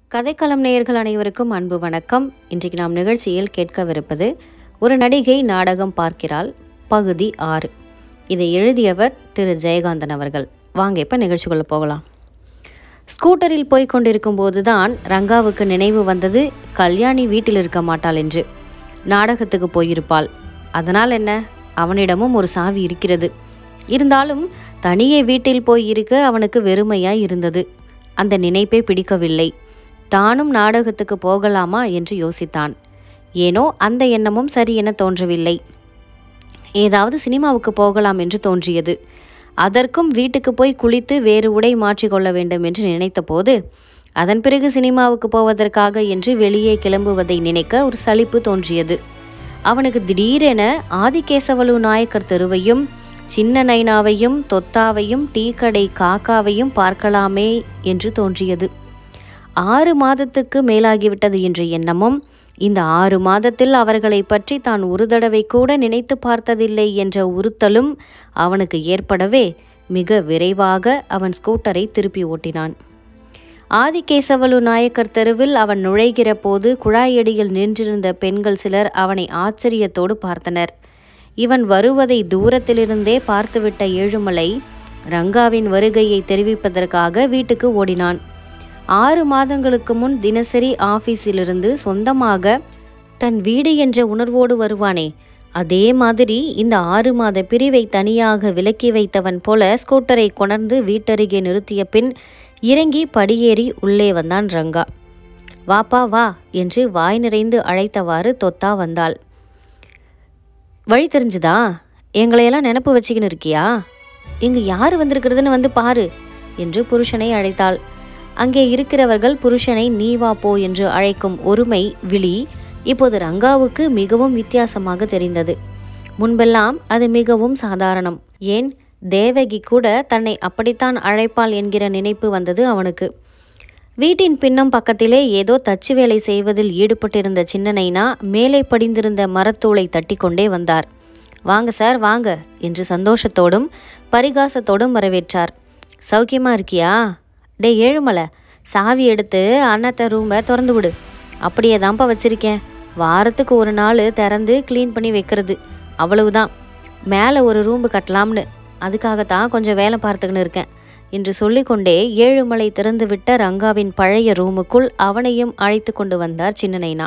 கதைக்களம் நேயர்கள் அனைவருக்கும் அன்பு வணக்கம் இன்றைக்கு நாம் நிகழ்ச்சியில் கேட்கவிருப்பது ஒரு நடிகை நாடகம் பார்க்கிறாள் பகுதி ஆறு இதை எழுதியவர் திரு ஜெயகாந்தன் அவர்கள் வாங்க இப்போ நிகழ்ச்சிக்குள்ளே போகலாம் ஸ்கூட்டரில் போய் கொண்டிருக்கும் போதுதான் ரங்காவுக்கு நினைவு வந்தது கல்யாணி வீட்டில் இருக்க மாட்டாள் என்று நாடகத்துக்கு போயிருப்பாள் அதனால் என்ன அவனிடமும் ஒரு சாவி இருக்கிறது இருந்தாலும் தனியே வீட்டில் போய் இருக்க அவனுக்கு வெறுமையாய் இருந்தது அந்த நினைப்பே பிடிக்கவில்லை தானும் நாடகத்துக்கு போகலாமா என்று யோசித்தான் ஏனோ அந்த எண்ணமும் சரி என தோன்றவில்லை ஏதாவது சினிமாவுக்கு போகலாம் என்று தோன்றியது அதற்கும் வீட்டுக்கு போய் குளித்து வேறு உடை மாற்றிக்கொள்ள வேண்டும் என்று நினைத்தபோது அதன் பிறகு சினிமாவுக்கு போவதற்காக என்று வெளியே கிளம்புவதை நினைக்க ஒரு சலிப்பு தோன்றியது அவனுக்கு திடீரென ஆதிகேசவலு நாயக்கர் தெருவையும் சின்ன நைனாவையும் தொத்தாவையும் டீ கடை காக்காவையும் பார்க்கலாமே என்று தோன்றியது ஆறு மாதத்துக்கு மேலாகிவிட்டது என்ற எண்ணமும் இந்த ஆறு மாதத்தில் அவர்களை பற்றி தான் ஒரு தடவை கூட நினைத்து பார்த்ததில்லை என்ற உறுத்தலும் அவனுக்கு ஏற்படவே மிக விரைவாக அவன் ஸ்கூட்டரை திருப்பி ஓட்டினான் ஆதிகேசவலு நாயக்கர் தெருவில் அவன் நுழைகிற போது குழாயடியில் நின்றிருந்த பெண்கள் சிலர் அவனை ஆச்சரியத்தோடு பார்த்தனர் இவன் வருவதை தூரத்திலிருந்தே பார்த்துவிட்ட ஏழுமலை ரங்காவின் வருகையை தெரிவிப்பதற்காக வீட்டுக்கு ஓடினான் ஆறு மாதங்களுக்கு முன் தினசரி ஆபீஸிலிருந்து சொந்தமாக தன் வீடு என்ற உணர்வோடு வருவானே அதே மாதிரி இந்த ஆறு மாத பிரிவை தனியாக விலக்கி வைத்தவன் போல ஸ்கூட்டரை கொணர்ந்து வீட்டருகே நிறுத்திய பின் இறங்கி படியேறி உள்ளே வந்தான் ரங்கா வாப்பா வா என்று வாய் நிறைந்து அழைத்தவாறு தொத்தா வந்தாள் வழி தெரிஞ்சுதா எங்களையெல்லாம் நினப்பு வச்சுக்கின்னு இருக்கியா இங்கு யார் வந்திருக்கிறதுன்னு வந்து பாரு என்று புருஷனை அழைத்தாள் அங்கே இருக்கிறவர்கள் புருஷனை நீ வா போ என்று அழைக்கும் ஒருமை விழி இப்போது ரங்காவுக்கு மிகவும் வித்தியாசமாக தெரிந்தது முன்பெல்லாம் அது மிகவும் சாதாரணம் ஏன் தேவகி கூட தன்னை அப்படித்தான் அழைப்பாள் என்கிற நினைப்பு வந்தது அவனுக்கு வீட்டின் பின்னம் பக்கத்திலே ஏதோ தச்சு வேலை செய்வதில் ஈடுபட்டிருந்த சின்னனைனா மேலே படிந்திருந்த மரத்தூளை தட்டிக்கொண்டே வந்தார் வாங்க சார் வாங்க என்று சந்தோஷத்தோடும் பரிகாசத்தோடும் வரவேற்றார் சௌக்கியமா இருக்கியா டே ஏழுமலை சாவி எடுத்து அன்னத்தை ரூமை திறந்து விடு அப்படியே தான்ப்பா வச்சிருக்கேன் வாரத்துக்கு ஒரு நாள் திறந்து க்ளீன் பண்ணி வைக்கிறது அவ்வளவுதான் மேலே ஒரு ரூம்பு கட்டலாம்னு அதுக்காகத்தான் கொஞ்சம் வேலை பார்த்துக்கின்னு இருக்கேன் என்று சொல்லிக்கொண்டே ஏழுமலை திறந்துவிட்ட ரங்காவின் பழைய ரூமுக்குள் அவனையும் அழைத்து கொண்டு வந்தார் சின்னனைனா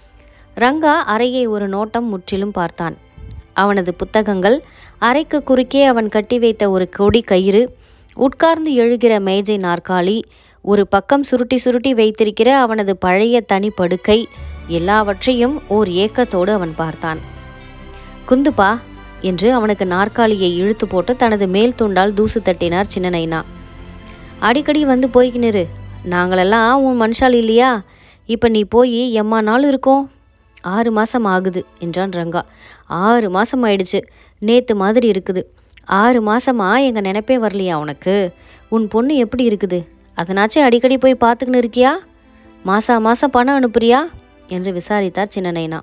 ரங்கா அறையை ஒரு நோட்டம் முற்றிலும் பார்த்தான் அவனது புத்தகங்கள் அறைக்கு குறுக்கே அவன் கட்டி வைத்த ஒரு கொடி கயிறு உட்கார்ந்து எழுகிற மேஜை நாற்காலி ஒரு பக்கம் சுருட்டி சுருட்டி வைத்திருக்கிற அவனது பழைய தனி படுக்கை எல்லாவற்றையும் ஓர் ஏக்கத்தோடு அவன் பார்த்தான் குந்துப்பா என்று அவனுக்கு நாற்காலியை இழுத்து போட்டு தனது மேல் துண்டால் தூசு தட்டினார் சின்னனைனா அடிக்கடி வந்து போய்க்கினிரு நாங்களெல்லாம் உன் மனுஷால் இல்லையா இப்போ நீ போய் எம்மா நாள் இருக்கோம் ஆறு மாதம் ஆகுது என்றான் ரங்கா ஆறு மாதம் ஆயிடுச்சு நேத்து மாதிரி இருக்குது ஆறு மாசமா எங்கள் நினைப்பே வரலையா உனக்கு உன் பொண்ணு எப்படி இருக்குது அதனாச்சும் அடிக்கடி போய் பார்த்துக்கின்னு இருக்கியா மாசா மாதம் பணம் அனுப்புறியா என்று விசாரித்தார் சின்னனைனா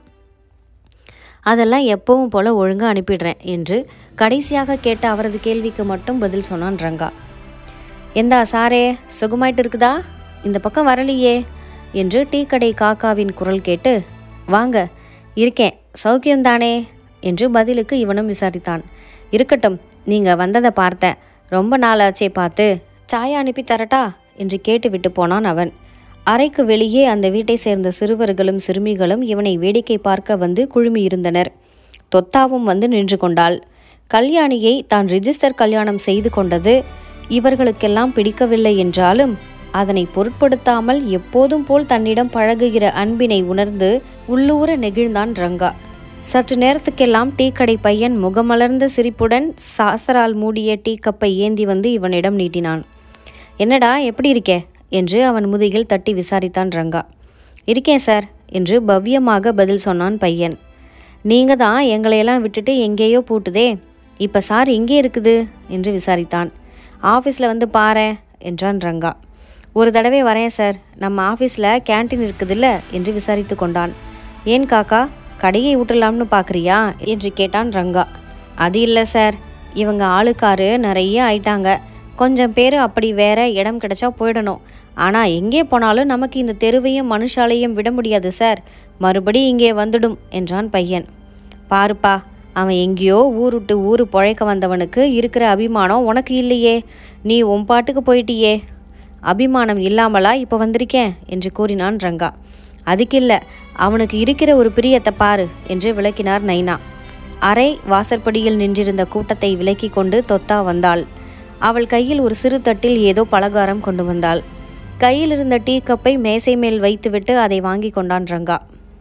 அதெல்லாம் எப்பவும் போல ஒழுங்காக அனுப்பிடுறேன் என்று கடைசியாக கேட்ட அவரது கேள்விக்கு மட்டும் பதில் சொன்னான் ரங்கா எந்தா சாரே சுகமாயிட்டு இருக்குதா இந்த பக்கம் வரலையே என்று டீ கடை காக்காவின் குரல் கேட்டு வாங்க இருக்கேன் சௌக்கியம்தானே என்று பதிலுக்கு இவனும் விசாரித்தான் இருக்கட்டும் நீங்கள் வந்ததை பார்த்தேன் ரொம்ப நாளாச்சே பார்த்து சாயா அனுப்பி தரட்டா என்று கேட்டுவிட்டு போனான் அவன் அறைக்கு வெளியே அந்த வீட்டை சேர்ந்த சிறுவர்களும் சிறுமிகளும் இவனை வேடிக்கை பார்க்க வந்து குழுமியிருந்தனர் தொத்தாவும் வந்து நின்று கொண்டாள் கல்யாணியை தான் ரிஜிஸ்டர் கல்யாணம் செய்து கொண்டது இவர்களுக்கெல்லாம் பிடிக்கவில்லை என்றாலும் அதனை பொருட்படுத்தாமல் எப்போதும் போல் தன்னிடம் பழகுகிற அன்பினை உணர்ந்து உள்ளூர நெகிழ்ந்தான் ரங்கா சற்று நேரத்துக்கெல்லாம் டீ கடை பையன் முகமலர்ந்த சிரிப்புடன் சாசரால் மூடிய டீ கப்பை ஏந்தி வந்து இவனிடம் நீட்டினான் என்னடா எப்படி இருக்கே என்று அவன் முதுகில் தட்டி விசாரித்தான் ரங்கா இருக்கேன் சார் என்று பவ்யமாக பதில் சொன்னான் பையன் நீங்க தான் எங்களையெல்லாம் விட்டுட்டு எங்கேயோ பூட்டுதே இப்போ சார் எங்கே இருக்குது என்று விசாரித்தான் ஆஃபீஸில் வந்து பாரேன் என்றான் ரங்கா ஒரு தடவை வரேன் சார் நம்ம ஆஃபீஸில் கேன்டீன் இருக்குதுல்ல என்று விசாரித்து கொண்டான் ஏன் காக்கா கடையை விட்டுலாம்னு பார்க்குறியா என்று கேட்டான் ரங்கா அது இல்லை சார் இவங்க ஆளுக்காரு நிறைய ஆயிட்டாங்க கொஞ்சம் பேர் அப்படி வேற இடம் கிடைச்சா போயிடணும் ஆனால் எங்கே போனாலும் நமக்கு இந்த தெருவையும் மனுஷாலையும் விட முடியாது சார் மறுபடி இங்கே வந்துடும் என்றான் பையன் பாருப்பா அவன் எங்கேயோ ஊர் விட்டு ஊர் பொழைக்க வந்தவனுக்கு இருக்கிற அபிமானம் உனக்கு இல்லையே நீ உன் பாட்டுக்கு போயிட்டியே அபிமானம் இல்லாமலா இப்போ வந்திருக்கேன் என்று கூறினான் ரங்கா அதுக்கில்ல அவனுக்கு இருக்கிற ஒரு பிரியத்தை பாரு என்று விளக்கினார் நைனா அரை வாசற்படியில் நின்றிருந்த கூட்டத்தை விலக்கி கொண்டு தொத்தா வந்தாள் அவள் கையில் ஒரு சிறு தட்டில் ஏதோ பலகாரம் கொண்டு வந்தாள் கையில் இருந்த டீ கப்பை மேசை மேல் வைத்துவிட்டு அதை வாங்கி கொண்டான் ரங்கா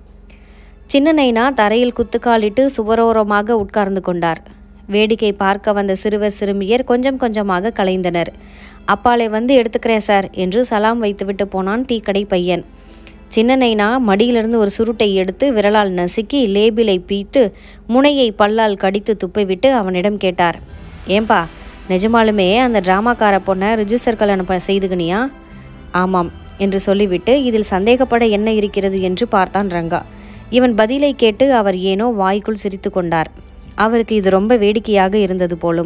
சின்ன நைனா தரையில் குத்துக்காலிட்டு சுவரோரமாக உட்கார்ந்து கொண்டார் வேடிக்கை பார்க்க வந்த சிறுவர் சிறுமியர் கொஞ்சம் கொஞ்சமாக கலைந்தனர் அப்பாலை வந்து எடுத்துக்கிறேன் சார் என்று சலாம் வைத்துவிட்டு போனான் டீ கடை பையன் சின்ன நைனா மடியிலிருந்து ஒரு சுருட்டை எடுத்து விரலால் நசுக்கி லேபிலை பீத்து முனையை பல்லால் கடித்து துப்பிவிட்டு அவனிடம் கேட்டார் ஏன்பா நிஜமாலுமே அந்த டிராமாக்கார பொண்ணை ரிஜிஸ்டர் கல்யாணம் ப- செய்துக்கினியா ஆமாம் என்று சொல்லிவிட்டு இதில் சந்தேகப்பட என்ன இருக்கிறது என்று பார்த்தான் ரங்கா இவன் பதிலை கேட்டு அவர் ஏனோ வாய்க்குள் சிரித்து கொண்டார் அவருக்கு இது ரொம்ப வேடிக்கையாக இருந்தது போலும்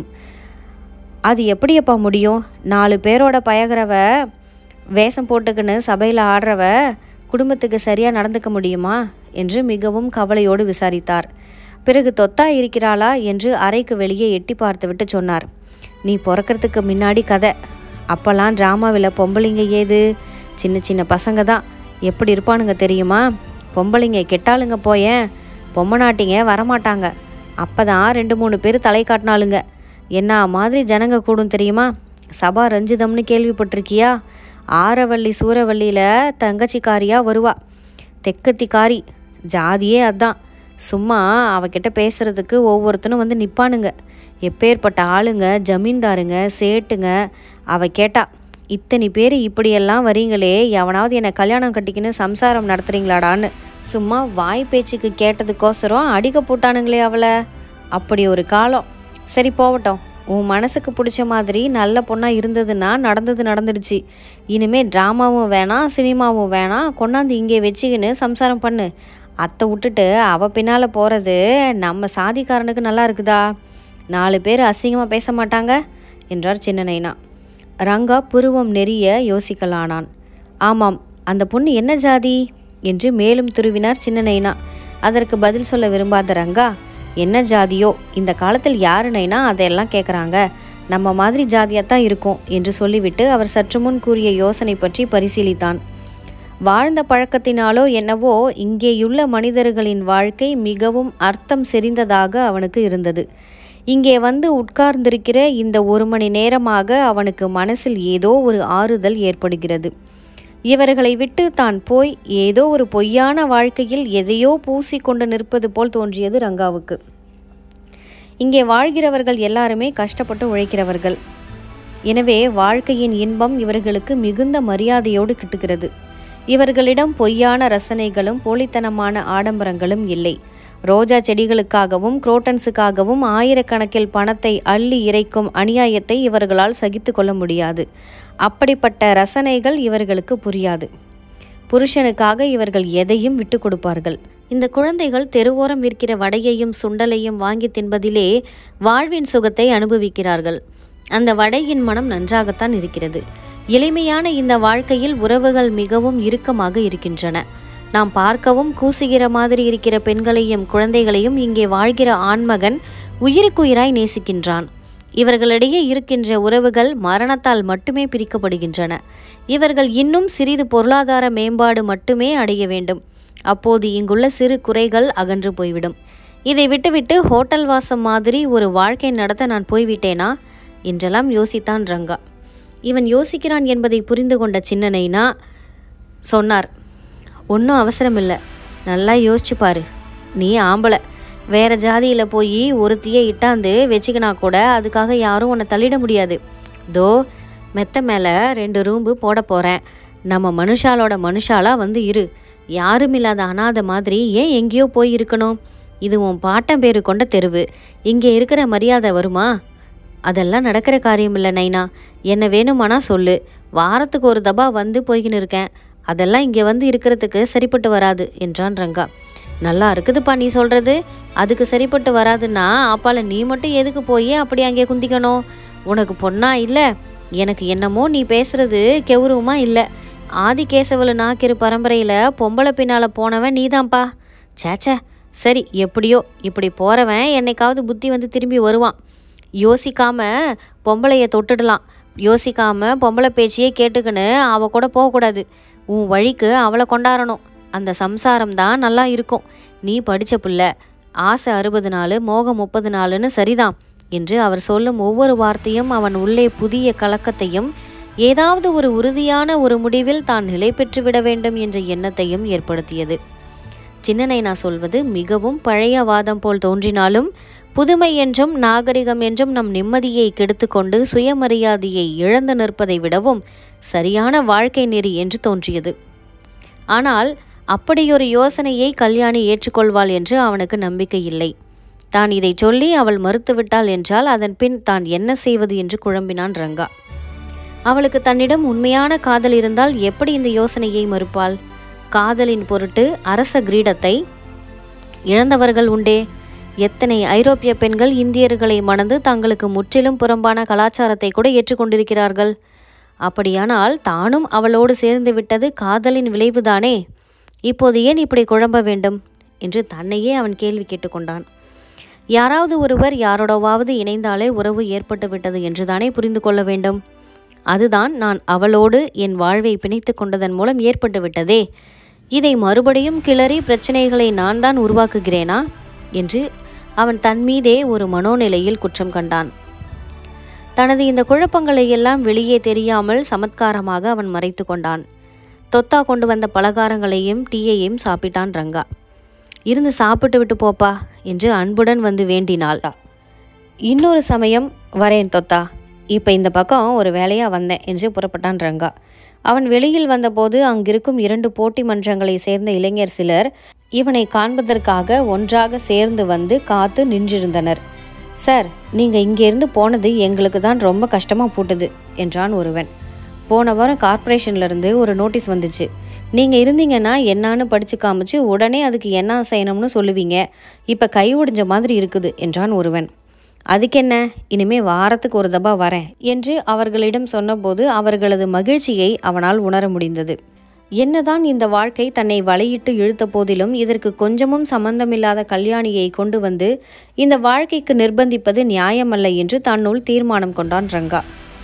அது எப்படியப்பா முடியும் நாலு பேரோட பயகிறவ வேஷம் போட்டுக்கின்னு சபையில் ஆடுறவ குடும்பத்துக்கு சரியாக நடந்துக்க முடியுமா என்று மிகவும் கவலையோடு விசாரித்தார் பிறகு தொத்தா இருக்கிறாளா என்று அறைக்கு வெளியே எட்டி பார்த்துவிட்டு சொன்னார் நீ பிறக்கறதுக்கு முன்னாடி கதை அப்போல்லாம் ட்ராமாவில் பொம்பளைங்க ஏது சின்ன சின்ன பசங்க தான் எப்படி இருப்பானுங்க தெரியுமா பொம்பளைங்க கெட்டாளுங்க போயேன் பொம்மநாட்டிங்க வரமாட்டாங்க அப்போ தான் ரெண்டு மூணு பேர் தலை காட்டினாளுங்க என்ன மாதிரி ஜனங்க கூடும் தெரியுமா சபா ரஞ்சிதம்னு கேள்விப்பட்டிருக்கியா ஆரவள்ளி சூரவள்ளியில் தங்கச்சிக்காரியா வருவா தெக்கத்திக்காரி ஜாதியே அதான் சும்மா அவகிட்ட பேசுறதுக்கு ஒவ்வொருத்தனும் வந்து நிப்பானுங்க எப்பேற்பட்ட ஆளுங்க ஜமீன்தாருங்க சேட்டுங்க அவ கேட்டா இத்தனை பேர் இப்படியெல்லாம் வரீங்களே எவனாவது என்னை கல்யாணம் கட்டிக்கின்னு சம்சாரம் நடத்துறீங்களாடான்னு சும்மா வாய் பேச்சுக்கு கேட்டதுக்கோசரம் அடிக்க போட்டானுங்களே அவளை அப்படி ஒரு காலம் சரி போகட்டும் உன் மனசுக்கு பிடிச்ச மாதிரி நல்ல பொண்ணாக இருந்ததுன்னா நடந்தது நடந்துடுச்சு இனிமே ட்ராமாவும் வேணாம் சினிமாவும் வேணாம் கொண்டாந்து இங்கே வச்சுக்கின்னு சம்சாரம் பண்ணு அத்தை விட்டுட்டு அவள் பின்னால் போகிறது நம்ம சாதிக்காரனுக்கு நல்லா இருக்குதா நாலு பேர் அசிங்கமாக பேச மாட்டாங்க என்றார் சின்ன நைனா ரங்கா புருவம் நெறிய யோசிக்கலானான் ஆமாம் அந்த பொண்ணு என்ன ஜாதி என்று மேலும் துருவினார் சின்ன நைனா அதற்கு பதில் சொல்ல விரும்பாத ரங்கா என்ன ஜாதியோ இந்த காலத்தில் யாரு நைனா அதையெல்லாம் கேட்குறாங்க நம்ம மாதிரி ஜாதியாத்தான் இருக்கும் என்று சொல்லிவிட்டு அவர் சற்று முன் கூறிய யோசனை பற்றி பரிசீலித்தான் வாழ்ந்த பழக்கத்தினாலோ என்னவோ இங்கேயுள்ள மனிதர்களின் வாழ்க்கை மிகவும் அர்த்தம் செறிந்ததாக அவனுக்கு இருந்தது இங்கே வந்து உட்கார்ந்திருக்கிற இந்த ஒரு மணி நேரமாக அவனுக்கு மனசில் ஏதோ ஒரு ஆறுதல் ஏற்படுகிறது இவர்களை விட்டு தான் போய் ஏதோ ஒரு பொய்யான வாழ்க்கையில் எதையோ பூசிக்கொண்டு நிற்பது போல் தோன்றியது ரங்காவுக்கு இங்கே வாழ்கிறவர்கள் எல்லாருமே கஷ்டப்பட்டு உழைக்கிறவர்கள் எனவே வாழ்க்கையின் இன்பம் இவர்களுக்கு மிகுந்த மரியாதையோடு கிட்டுகிறது இவர்களிடம் பொய்யான ரசனைகளும் போலித்தனமான ஆடம்பரங்களும் இல்லை ரோஜா செடிகளுக்காகவும் குரோட்டன்ஸுக்காகவும் ஆயிரக்கணக்கில் பணத்தை அள்ளி இறைக்கும் அநியாயத்தை இவர்களால் சகித்து கொள்ள முடியாது அப்படிப்பட்ட ரசனைகள் இவர்களுக்கு புரியாது புருஷனுக்காக இவர்கள் எதையும் விட்டு கொடுப்பார்கள் இந்த குழந்தைகள் தெருவோரம் விற்கிற வடையையும் சுண்டலையும் வாங்கி தின்பதிலே வாழ்வின் சுகத்தை அனுபவிக்கிறார்கள் அந்த வடையின் மனம் நன்றாகத்தான் இருக்கிறது எளிமையான இந்த வாழ்க்கையில் உறவுகள் மிகவும் இறுக்கமாக இருக்கின்றன நாம் பார்க்கவும் கூசுகிற மாதிரி இருக்கிற பெண்களையும் குழந்தைகளையும் இங்கே வாழ்கிற ஆண்மகன் உயிருக்குயிராய் நேசிக்கின்றான் இவர்களிடையே இருக்கின்ற உறவுகள் மரணத்தால் மட்டுமே பிரிக்கப்படுகின்றன இவர்கள் இன்னும் சிறிது பொருளாதார மேம்பாடு மட்டுமே அடைய வேண்டும் அப்போது இங்குள்ள சிறு குறைகள் அகன்று போய்விடும் இதை விட்டுவிட்டு ஹோட்டல் வாசம் மாதிரி ஒரு வாழ்க்கை நடத்த நான் போய்விட்டேனா என்றெல்லாம் யோசித்தான் ரங்கா இவன் யோசிக்கிறான் என்பதை புரிந்து கொண்ட சின்னனைனா சொன்னார் ஒன்றும் அவசரம் இல்லை நல்லா யோசிச்சு பாரு நீ ஆம்பளை வேற ஜாதியில் போய் ஒருத்தியை இட்டாந்து வச்சுக்கினா கூட அதுக்காக யாரும் உன்னை தள்ளிட முடியாது தோ மெத்த மேலே ரெண்டு ரூம்பு போட போகிறேன் நம்ம மனுஷாலோட மனுஷாலா வந்து இரு யாரும் இல்லாத அனாதை மாதிரி ஏன் எங்கேயோ போய் இருக்கணும் இது உன் பாட்டன் பேரு கொண்ட தெருவு இங்கே இருக்கிற மரியாதை வருமா அதெல்லாம் நடக்கிற காரியம் இல்லை நைனா என்ன வேணுமானா சொல்லு வாரத்துக்கு ஒரு தபா வந்து போய்கின்னு இருக்கேன் அதெல்லாம் இங்கே வந்து இருக்கிறதுக்கு சரிப்பட்டு வராது என்றான் ரங்கா நல்லா இருக்குதுப்பா நீ சொல்கிறது அதுக்கு சரிப்பட்டு வராதுன்னா அப்பால நீ மட்டும் எதுக்கு போய் அப்படி அங்கே குந்திக்கணும் உனக்கு பொண்ணா இல்லை எனக்கு என்னமோ நீ பேசுறது கெவுருவமா இல்லை ஆதிகேசவலு நாக்கிரு பரம்பரையில் பொம்பளை பின்னால் போனவன் நீதான்ப்பா சேச்சே சரி எப்படியோ இப்படி போகிறவன் என்னைக்காவது புத்தி வந்து திரும்பி வருவான் யோசிக்காம பொம்பளைய தொட்டுடலாம் யோசிக்காம பொம்பளை பேச்சையே கேட்டுக்கின்னு அவ கூட போகக்கூடாது உன் வழிக்கு அவளை கொண்டாடணும் அந்த சம்சாரம் தான் நல்லா இருக்கும் நீ படித்த புள்ள ஆசை அறுபது நாள் மோகம் முப்பது நாளுன்னு சரிதான் என்று அவர் சொல்லும் ஒவ்வொரு வார்த்தையும் அவன் உள்ளே புதிய கலக்கத்தையும் ஏதாவது ஒரு உறுதியான ஒரு முடிவில் தான் நிலை பெற்றுவிட வேண்டும் என்ற எண்ணத்தையும் ஏற்படுத்தியது சின்னனை நான் சொல்வது மிகவும் பழைய வாதம் போல் தோன்றினாலும் புதுமை என்றும் நாகரிகம் என்றும் நம் நிம்மதியை கெடுத்துக்கொண்டு சுயமரியாதையை இழந்து நிற்பதை விடவும் சரியான வாழ்க்கை நெறி என்று தோன்றியது ஆனால் அப்படியொரு யோசனையை கல்யாணி ஏற்றுக்கொள்வாள் என்று அவனுக்கு நம்பிக்கை இல்லை தான் இதை சொல்லி அவள் மறுத்துவிட்டாள் என்றால் அதன் பின் தான் என்ன செய்வது என்று குழம்பினான் ரங்கா அவளுக்கு தன்னிடம் உண்மையான காதல் இருந்தால் எப்படி இந்த யோசனையை மறுப்பாள் காதலின் பொருட்டு அரச கிரீடத்தை இழந்தவர்கள் உண்டே எத்தனை ஐரோப்பிய பெண்கள் இந்தியர்களை மணந்து தங்களுக்கு முற்றிலும் புறம்பான கலாச்சாரத்தை கூட ஏற்றுக்கொண்டிருக்கிறார்கள் அப்படியானால் தானும் அவளோடு சேர்ந்து விட்டது காதலின் விளைவுதானே இப்போது ஏன் இப்படி குழம்ப வேண்டும் என்று தன்னையே அவன் கேள்வி கேட்டுக்கொண்டான் யாராவது ஒருவர் யாரோடவாவது இணைந்தாலே உறவு ஏற்பட்டு விட்டது என்றுதானே புரிந்து கொள்ள வேண்டும் அதுதான் நான் அவளோடு என் வாழ்வை பிணைத்து கொண்டதன் மூலம் ஏற்பட்டு விட்டதே இதை மறுபடியும் கிளறி பிரச்சனைகளை நான் தான் உருவாக்குகிறேனா என்று அவன் தன் மீதே ஒரு மனோநிலையில் குற்றம் கண்டான் தனது இந்த குழப்பங்களை எல்லாம் வெளியே தெரியாமல் சமத்காரமாக அவன் மறைத்து கொண்டான் தொத்தா கொண்டு வந்த பலகாரங்களையும் டீயையும் சாப்பிட்டான் ரங்கா இருந்து சாப்பிட்டு விட்டு போப்பா என்று அன்புடன் வந்து வேண்டினாள் இன்னொரு சமயம் வரேன் தொத்தா இப்போ இந்த பக்கம் ஒரு வேலையாக வந்தேன் என்று புறப்பட்டான் ரங்கா அவன் வெளியில் வந்தபோது அங்கிருக்கும் இரண்டு போட்டி மன்றங்களை சேர்ந்த இளைஞர் சிலர் இவனை காண்பதற்காக ஒன்றாக சேர்ந்து வந்து காத்து நின்றிருந்தனர் சார் நீங்கள் இங்கேருந்து போனது எங்களுக்கு தான் ரொம்ப கஷ்டமாக போட்டுது என்றான் ஒருவன் போன வாரம் கார்ப்பரேஷன்லேருந்து ஒரு நோட்டீஸ் வந்துச்சு நீங்கள் இருந்தீங்கன்னா என்னான்னு படித்து காமிச்சு உடனே அதுக்கு என்ன செய்யணும்னு சொல்லுவீங்க இப்போ கை ஒடிஞ்ச மாதிரி இருக்குது என்றான் ஒருவன் அதுக்கென்ன இனிமே வாரத்துக்கு ஒரு தபா வரேன் என்று அவர்களிடம் சொன்னபோது அவர்களது மகிழ்ச்சியை அவனால் உணர முடிந்தது என்னதான் இந்த வாழ்க்கை தன்னை வலையிட்டு இழுத்த போதிலும் இதற்கு கொஞ்சமும் சம்பந்தமில்லாத கல்யாணியை கொண்டு வந்து இந்த வாழ்க்கைக்கு நிர்பந்திப்பது நியாயமல்ல என்று தன்னுள் தீர்மானம் கொண்டான் ரங்கா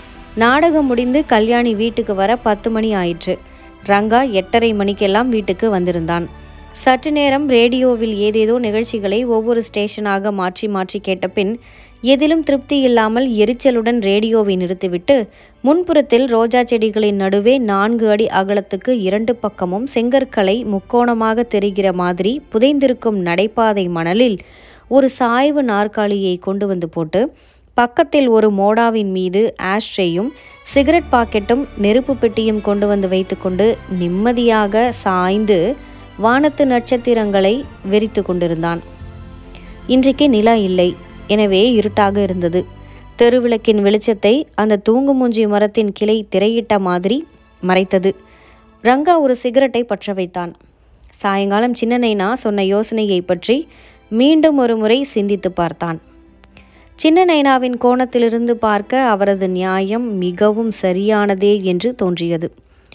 நாடகம் முடிந்து கல்யாணி வீட்டுக்கு வர பத்து மணி ஆயிற்று ரங்கா எட்டரை மணிக்கெல்லாம் வீட்டுக்கு வந்திருந்தான் சற்று நேரம் ரேடியோவில் ஏதேதோ நிகழ்ச்சிகளை ஒவ்வொரு ஸ்டேஷனாக மாற்றி மாற்றி கேட்ட பின் எதிலும் திருப்தி இல்லாமல் எரிச்சலுடன் ரேடியோவை நிறுத்திவிட்டு முன்புறத்தில் ரோஜா செடிகளின் நடுவே நான்கு அடி அகலத்துக்கு இரண்டு பக்கமும் செங்கற்களை முக்கோணமாக தெரிகிற மாதிரி புதைந்திருக்கும் நடைபாதை மணலில் ஒரு சாய்வு நாற்காலியை கொண்டு வந்து போட்டு பக்கத்தில் ஒரு மோடாவின் மீது ஆஷ்ட்ரேயும் சிகரெட் பாக்கெட்டும் நெருப்பு பெட்டியும் கொண்டு வந்து வைத்துக்கொண்டு நிம்மதியாக சாய்ந்து வானத்து நட்சத்திரங்களை வெறித்து கொண்டிருந்தான் இன்றைக்கு நிலா இல்லை எனவே இருட்டாக இருந்தது தெருவிளக்கின் வெளிச்சத்தை அந்த தூங்குமூஞ்சி மரத்தின் கிளை திரையிட்ட மாதிரி மறைத்தது ரங்கா ஒரு சிகரெட்டை பற்ற வைத்தான் சாயங்காலம் சின்ன நைனா சொன்ன யோசனையை பற்றி மீண்டும் ஒரு முறை சிந்தித்து பார்த்தான் சின்ன நைனாவின் கோணத்திலிருந்து பார்க்க அவரது நியாயம் மிகவும் சரியானதே என்று தோன்றியது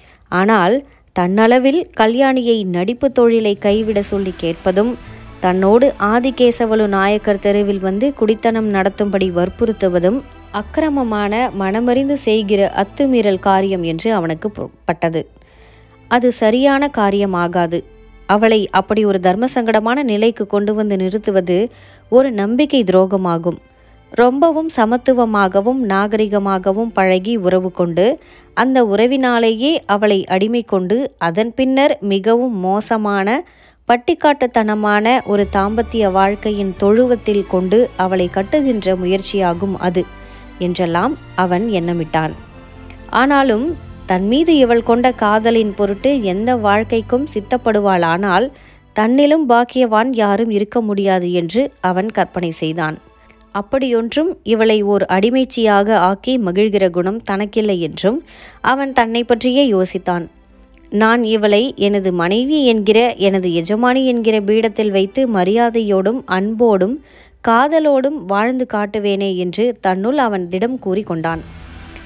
ஆனால் தன்னளவில் கல்யாணியை நடிப்பு தொழிலை கைவிட சொல்லி கேட்பதும் தன்னோடு ஆதிகேசவலு நாயக்கர் தெருவில் வந்து குடித்தனம் நடத்தும்படி வற்புறுத்துவதும் அக்கிரமமான மனமறிந்து செய்கிற அத்துமீறல் காரியம் என்று அவனுக்கு பு- பட்டது அது சரியான காரியமாகாது அவளை அப்படி ஒரு தர்ம சங்கடமான நிலைக்கு கொண்டு வந்து நிறுத்துவது ஒரு நம்பிக்கை துரோகமாகும் ரொம்பவும் சமத்துவமாகவும் நாகரிகமாகவும் பழகி உறவு கொண்டு அந்த உறவினாலேயே அவளை அடிமை கொண்டு அதன் பின்னர் மிகவும் மோசமான பட்டிக்காட்டுத்தனமான ஒரு தாம்பத்திய வாழ்க்கையின் தொழுவத்தில் கொண்டு அவளை கட்டுகின்ற முயற்சியாகும் அது என்றெல்லாம் அவன் எண்ணமிட்டான் ஆனாலும் தன் மீது இவள் கொண்ட காதலின் பொருட்டு எந்த வாழ்க்கைக்கும் சித்தப்படுவாளானால் தன்னிலும் பாக்கியவான் யாரும் இருக்க முடியாது என்று அவன் கற்பனை செய்தான் அப்படியொன்றும் இவளை ஓர் அடிமைச்சியாக ஆக்கி மகிழ்கிற குணம் தனக்கில்லை என்றும் அவன் தன்னை பற்றியே யோசித்தான் நான் இவளை எனது மனைவி என்கிற எனது எஜமானி என்கிற பீடத்தில் வைத்து மரியாதையோடும் அன்போடும் காதலோடும் வாழ்ந்து காட்டுவேனே என்று தன்னுள் அவன் திடம் கூறிக்கொண்டான்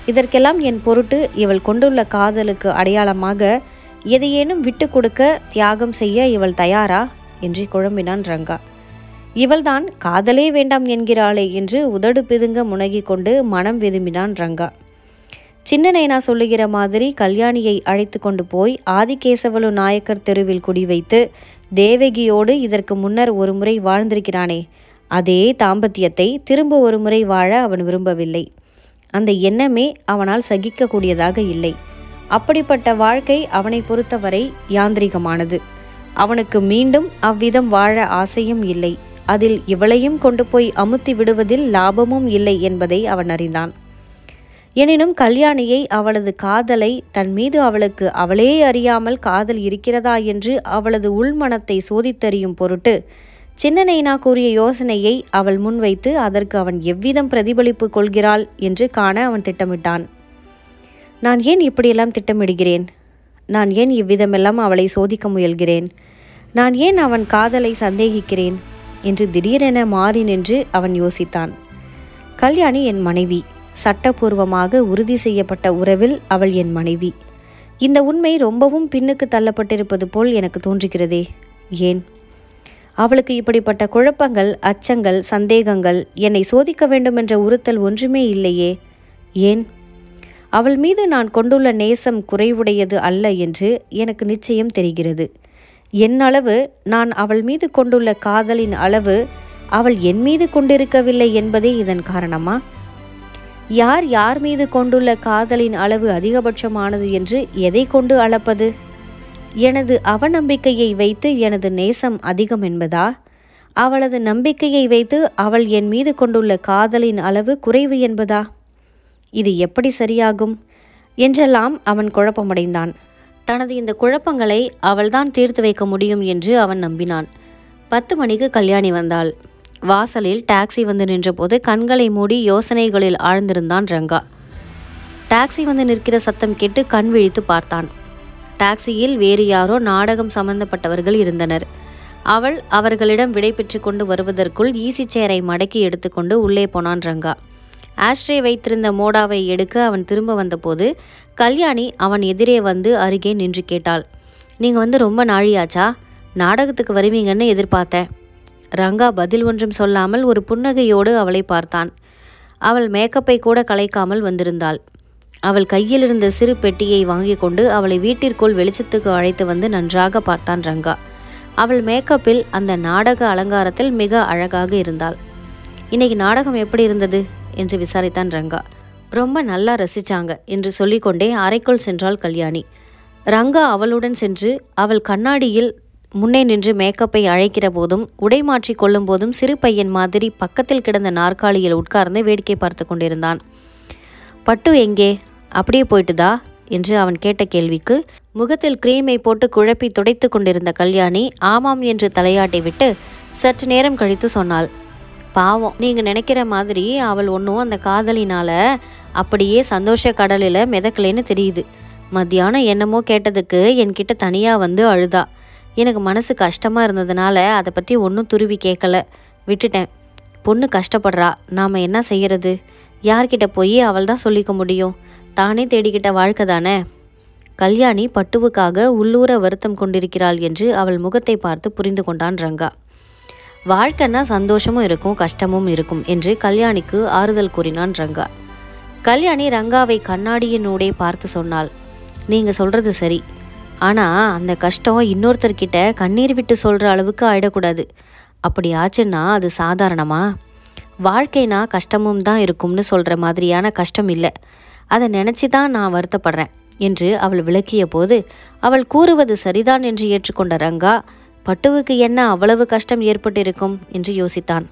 இதற்கெல்லாம் என் பொருட்டு இவள் கொண்டுள்ள காதலுக்கு அடையாளமாக எதையேனும் விட்டு கொடுக்க தியாகம் செய்ய இவள் தயாரா என்று குழம்பினான் ரங்கா இவள்தான் காதலே வேண்டாம் என்கிறாளே என்று உதடு பிதுங்க முனகிக் கொண்டு மனம் விரும்பினான் ரங்கா சின்ன நைனா சொல்லுகிற மாதிரி கல்யாணியை அழைத்து கொண்டு போய் ஆதிகேசவலு நாயக்கர் தெருவில் குடி வைத்து தேவகியோடு இதற்கு முன்னர் ஒரு முறை வாழ்ந்திருக்கிறானே அதே தாம்பத்தியத்தை திரும்ப ஒரு முறை வாழ அவன் விரும்பவில்லை அந்த எண்ணமே அவனால் சகிக்கக்கூடியதாக இல்லை அப்படிப்பட்ட வாழ்க்கை அவனை பொறுத்தவரை யாந்திரிகமானது அவனுக்கு மீண்டும் அவ்விதம் வாழ ஆசையும் இல்லை அதில் இவளையும் கொண்டு போய் அமுத்தி விடுவதில் லாபமும் இல்லை என்பதை அவன் அறிந்தான் எனினும் கல்யாணியை அவளது காதலை தன் மீது அவளுக்கு அவளே அறியாமல் காதல் இருக்கிறதா என்று அவளது உள்மனத்தை சோதித்தறியும் பொருட்டு சின்ன நைனா கூறிய யோசனையை அவள் முன்வைத்து அதற்கு அவன் எவ்விதம் பிரதிபலிப்பு கொள்கிறாள் என்று காண அவன் திட்டமிட்டான் நான் ஏன் இப்படியெல்லாம் திட்டமிடுகிறேன் நான் ஏன் இவ்விதமெல்லாம் அவளை சோதிக்க முயல்கிறேன் நான் ஏன் அவன் காதலை சந்தேகிக்கிறேன் என்று திடீரென மாறி நின்று அவன் யோசித்தான் கல்யாணி என் மனைவி சட்டபூர்வமாக உறுதி செய்யப்பட்ட உறவில் அவள் என் மனைவி இந்த உண்மை ரொம்பவும் பின்னுக்கு தள்ளப்பட்டிருப்பது போல் எனக்கு தோன்றுகிறதே ஏன் அவளுக்கு இப்படிப்பட்ட குழப்பங்கள் அச்சங்கள் சந்தேகங்கள் என்னை சோதிக்க வேண்டும் என்ற உறுத்தல் ஒன்றுமே இல்லையே ஏன் அவள் மீது நான் கொண்டுள்ள நேசம் குறைவுடையது அல்ல என்று எனக்கு நிச்சயம் தெரிகிறது என் அளவு நான் அவள் மீது கொண்டுள்ள காதலின் அளவு அவள் என் மீது கொண்டிருக்கவில்லை என்பதே இதன் காரணமா யார் யார் மீது கொண்டுள்ள காதலின் அளவு அதிகபட்சமானது என்று எதை கொண்டு அளப்பது எனது அவநம்பிக்கையை வைத்து எனது நேசம் அதிகம் என்பதா அவளது நம்பிக்கையை வைத்து அவள் என் மீது கொண்டுள்ள காதலின் அளவு குறைவு என்பதா இது எப்படி சரியாகும் என்றெல்லாம் அவன் குழப்பமடைந்தான் தனது இந்த குழப்பங்களை அவள்தான் தீர்த்து வைக்க முடியும் என்று அவன் நம்பினான் பத்து மணிக்கு கல்யாணி வந்தாள் வாசலில் டாக்ஸி வந்து நின்றபோது கண்களை மூடி யோசனைகளில் ஆழ்ந்திருந்தான் ரங்கா டாக்ஸி வந்து நிற்கிற சத்தம் கேட்டு கண் விழித்து பார்த்தான் டாக்ஸியில் வேறு யாரோ நாடகம் சம்பந்தப்பட்டவர்கள் இருந்தனர் அவள் அவர்களிடம் விடை பெற்று கொண்டு வருவதற்குள் ஈசி சேரை மடக்கி எடுத்துக்கொண்டு உள்ளே போனான் ரங்கா ஆஸ்ட்ரே வைத்திருந்த மோடாவை எடுக்க அவன் திரும்ப வந்தபோது கல்யாணி அவன் எதிரே வந்து அருகே நின்று கேட்டாள் நீங்கள் வந்து ரொம்ப நாழியாச்சா நாடகத்துக்கு வருவீங்கன்னு எதிர்பார்த்தேன் ரங்கா பதில் ஒன்றும் சொல்லாமல் ஒரு புன்னகையோடு அவளை பார்த்தான் அவள் மேக்கப்பை கூட கலைக்காமல் வந்திருந்தாள் அவள் கையில் இருந்த சிறு பெட்டியை வாங்கி கொண்டு அவளை வீட்டிற்குள் வெளிச்சத்துக்கு அழைத்து வந்து நன்றாக பார்த்தான் ரங்கா அவள் மேக்கப்பில் அந்த நாடக அலங்காரத்தில் மிக அழகாக இருந்தாள் இன்னைக்கு நாடகம் எப்படி இருந்தது என்று விசாரித்தான் ரங்கா ரொம்ப நல்லா ரசிச்சாங்க என்று சொல்லிக்கொண்டே அறைக்குள் சென்றாள் கல்யாணி ரங்கா அவளுடன் சென்று அவள் கண்ணாடியில் முன்னே நின்று மேக்கப்பை அழைக்கிற போதும் உடை மாற்றி கொள்ளும் போதும் சிறு பையன் மாதிரி பக்கத்தில் கிடந்த நாற்காலியில் உட்கார்ந்து வேடிக்கை பார்த்து கொண்டிருந்தான் பட்டு எங்கே அப்படியே போயிட்டுதா என்று அவன் கேட்ட கேள்விக்கு முகத்தில் கிரீமை போட்டு குழப்பி துடைத்து கொண்டிருந்த கல்யாணி ஆமாம் என்று தலையாட்டி விட்டு சற்று நேரம் கழித்து சொன்னாள் பாவம் நீங்கள் நினைக்கிற மாதிரி அவள் ஒன்றும் அந்த காதலினால அப்படியே சந்தோஷ கடலில் மிதக்கலைன்னு தெரியுது மத்தியானம் என்னமோ கேட்டதுக்கு என்கிட்ட தனியாக வந்து அழுதா எனக்கு மனசு கஷ்டமாக இருந்ததுனால அதை பற்றி ஒன்றும் துருவி கேட்கல விட்டுட்டேன் பொண்ணு கஷ்டப்படுறா நாம் என்ன செய்யறது யார்கிட்ட போய் அவள் தான் சொல்லிக்க முடியும் தானே தேடிக்கிட்ட வாழ்க்கை தானே கல்யாணி பட்டுவுக்காக உள்ளூர வருத்தம் கொண்டிருக்கிறாள் என்று அவள் முகத்தை பார்த்து புரிந்து கொண்டான் ரங்கா வாழ்க்கைன்னா சந்தோஷமும் இருக்கும் கஷ்டமும் இருக்கும் என்று கல்யாணிக்கு ஆறுதல் கூறினான் ரங்கா கல்யாணி ரங்காவை கண்ணாடியினூடே பார்த்து சொன்னாள் நீங்கள் சொல்கிறது சரி ஆனால் அந்த கஷ்டம் இன்னொருத்தர்கிட்ட கண்ணீர் விட்டு சொல்கிற அளவுக்கு ஆயிடக்கூடாது அப்படி ஆச்சுன்னா அது சாதாரணமா வாழ்க்கைனா கஷ்டமும் தான் இருக்கும்னு சொல்கிற மாதிரியான கஷ்டம் இல்லை அதை நினச்சி தான் நான் வருத்தப்படுறேன் என்று அவள் விளக்கிய போது அவள் கூறுவது சரிதான் என்று ஏற்றுக்கொண்ட ரங்கா பட்டுவுக்கு என்ன அவ்வளவு கஷ்டம் ஏற்பட்டிருக்கும் என்று யோசித்தான்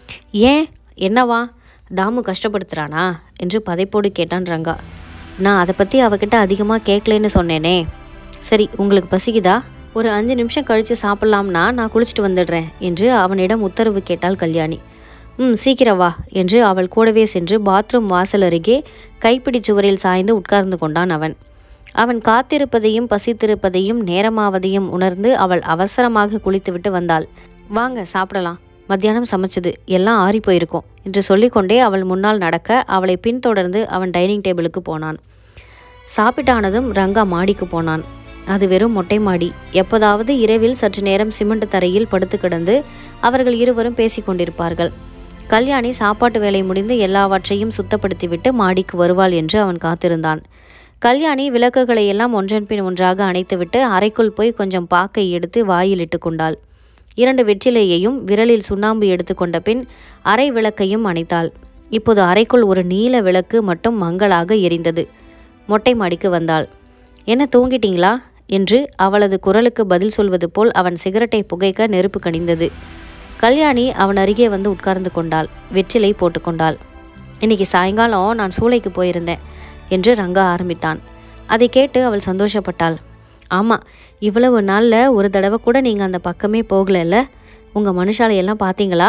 ஏன் என்னவா தாமு கஷ்டப்படுத்துறானா என்று பதைப்போடு கேட்டான் ரங்கா நான் அதை பற்றி அவகிட்ட அதிகமாக கேட்கலன்னு சொன்னேனே சரி உங்களுக்கு பசிக்குதா ஒரு அஞ்சு நிமிஷம் கழித்து சாப்பிட்லாம்னா நான் குளிச்சுட்டு வந்துடுறேன் என்று அவனிடம் உத்தரவு கேட்டாள் கல்யாணி ம் சீக்கிரம் வா என்று அவள் கூடவே சென்று பாத்ரூம் வாசல் அருகே கைப்பிடி சுவரில் சாய்ந்து உட்கார்ந்து கொண்டான் அவன் அவன் காத்திருப்பதையும் பசித்திருப்பதையும் நேரமாவதையும் உணர்ந்து அவள் அவசரமாக குளித்துவிட்டு வந்தாள் வாங்க சாப்பிடலாம் மத்தியானம் சமைச்சது எல்லாம் ஆறி போயிருக்கும் என்று சொல்லிக்கொண்டே அவள் முன்னால் நடக்க அவளை பின்தொடர்ந்து அவன் டைனிங் டேபிளுக்கு போனான் சாப்பிட்டானதும் ரங்கா மாடிக்கு போனான் அது வெறும் மொட்டை மாடி எப்போதாவது இரவில் சற்று நேரம் சிமெண்ட் தரையில் படுத்து கிடந்து அவர்கள் இருவரும் பேசிக்கொண்டிருப்பார்கள் கல்யாணி சாப்பாட்டு வேலை முடிந்து எல்லாவற்றையும் சுத்தப்படுத்திவிட்டு மாடிக்கு வருவாள் என்று அவன் காத்திருந்தான் கல்யாணி விளக்குகளை எல்லாம் ஒன்றன் பின் ஒன்றாக அணைத்துவிட்டு அறைக்குள் போய் கொஞ்சம் பாக்கை எடுத்து வாயில் இட்டு கொண்டாள் இரண்டு வெற்றிலையையும் விரலில் சுண்ணாம்பு எடுத்துக்கொண்ட பின் அறை விளக்கையும் அணைத்தாள் இப்போது அறைக்குள் ஒரு நீல விளக்கு மட்டும் மங்களாக எரிந்தது மொட்டை மாடிக்கு வந்தாள் என்ன தூங்கிட்டீங்களா என்று அவளது குரலுக்கு பதில் சொல்வது போல் அவன் சிகரெட்டை புகைக்க நெருப்பு கனிந்தது கல்யாணி அவன் அருகே வந்து உட்கார்ந்து கொண்டாள் வெற்றிலை போட்டுக்கொண்டாள் இன்னைக்கு சாயங்காலம் நான் சூளைக்கு போயிருந்தேன் என்று ரங்கா ஆரம்பித்தான் அதை கேட்டு அவள் சந்தோஷப்பட்டாள் ஆமாம் இவ்வளவு நாளில் ஒரு தடவை கூட நீங்கள் அந்த பக்கமே போகலைல்ல உங்கள் மனுஷாலையெல்லாம் பார்த்தீங்களா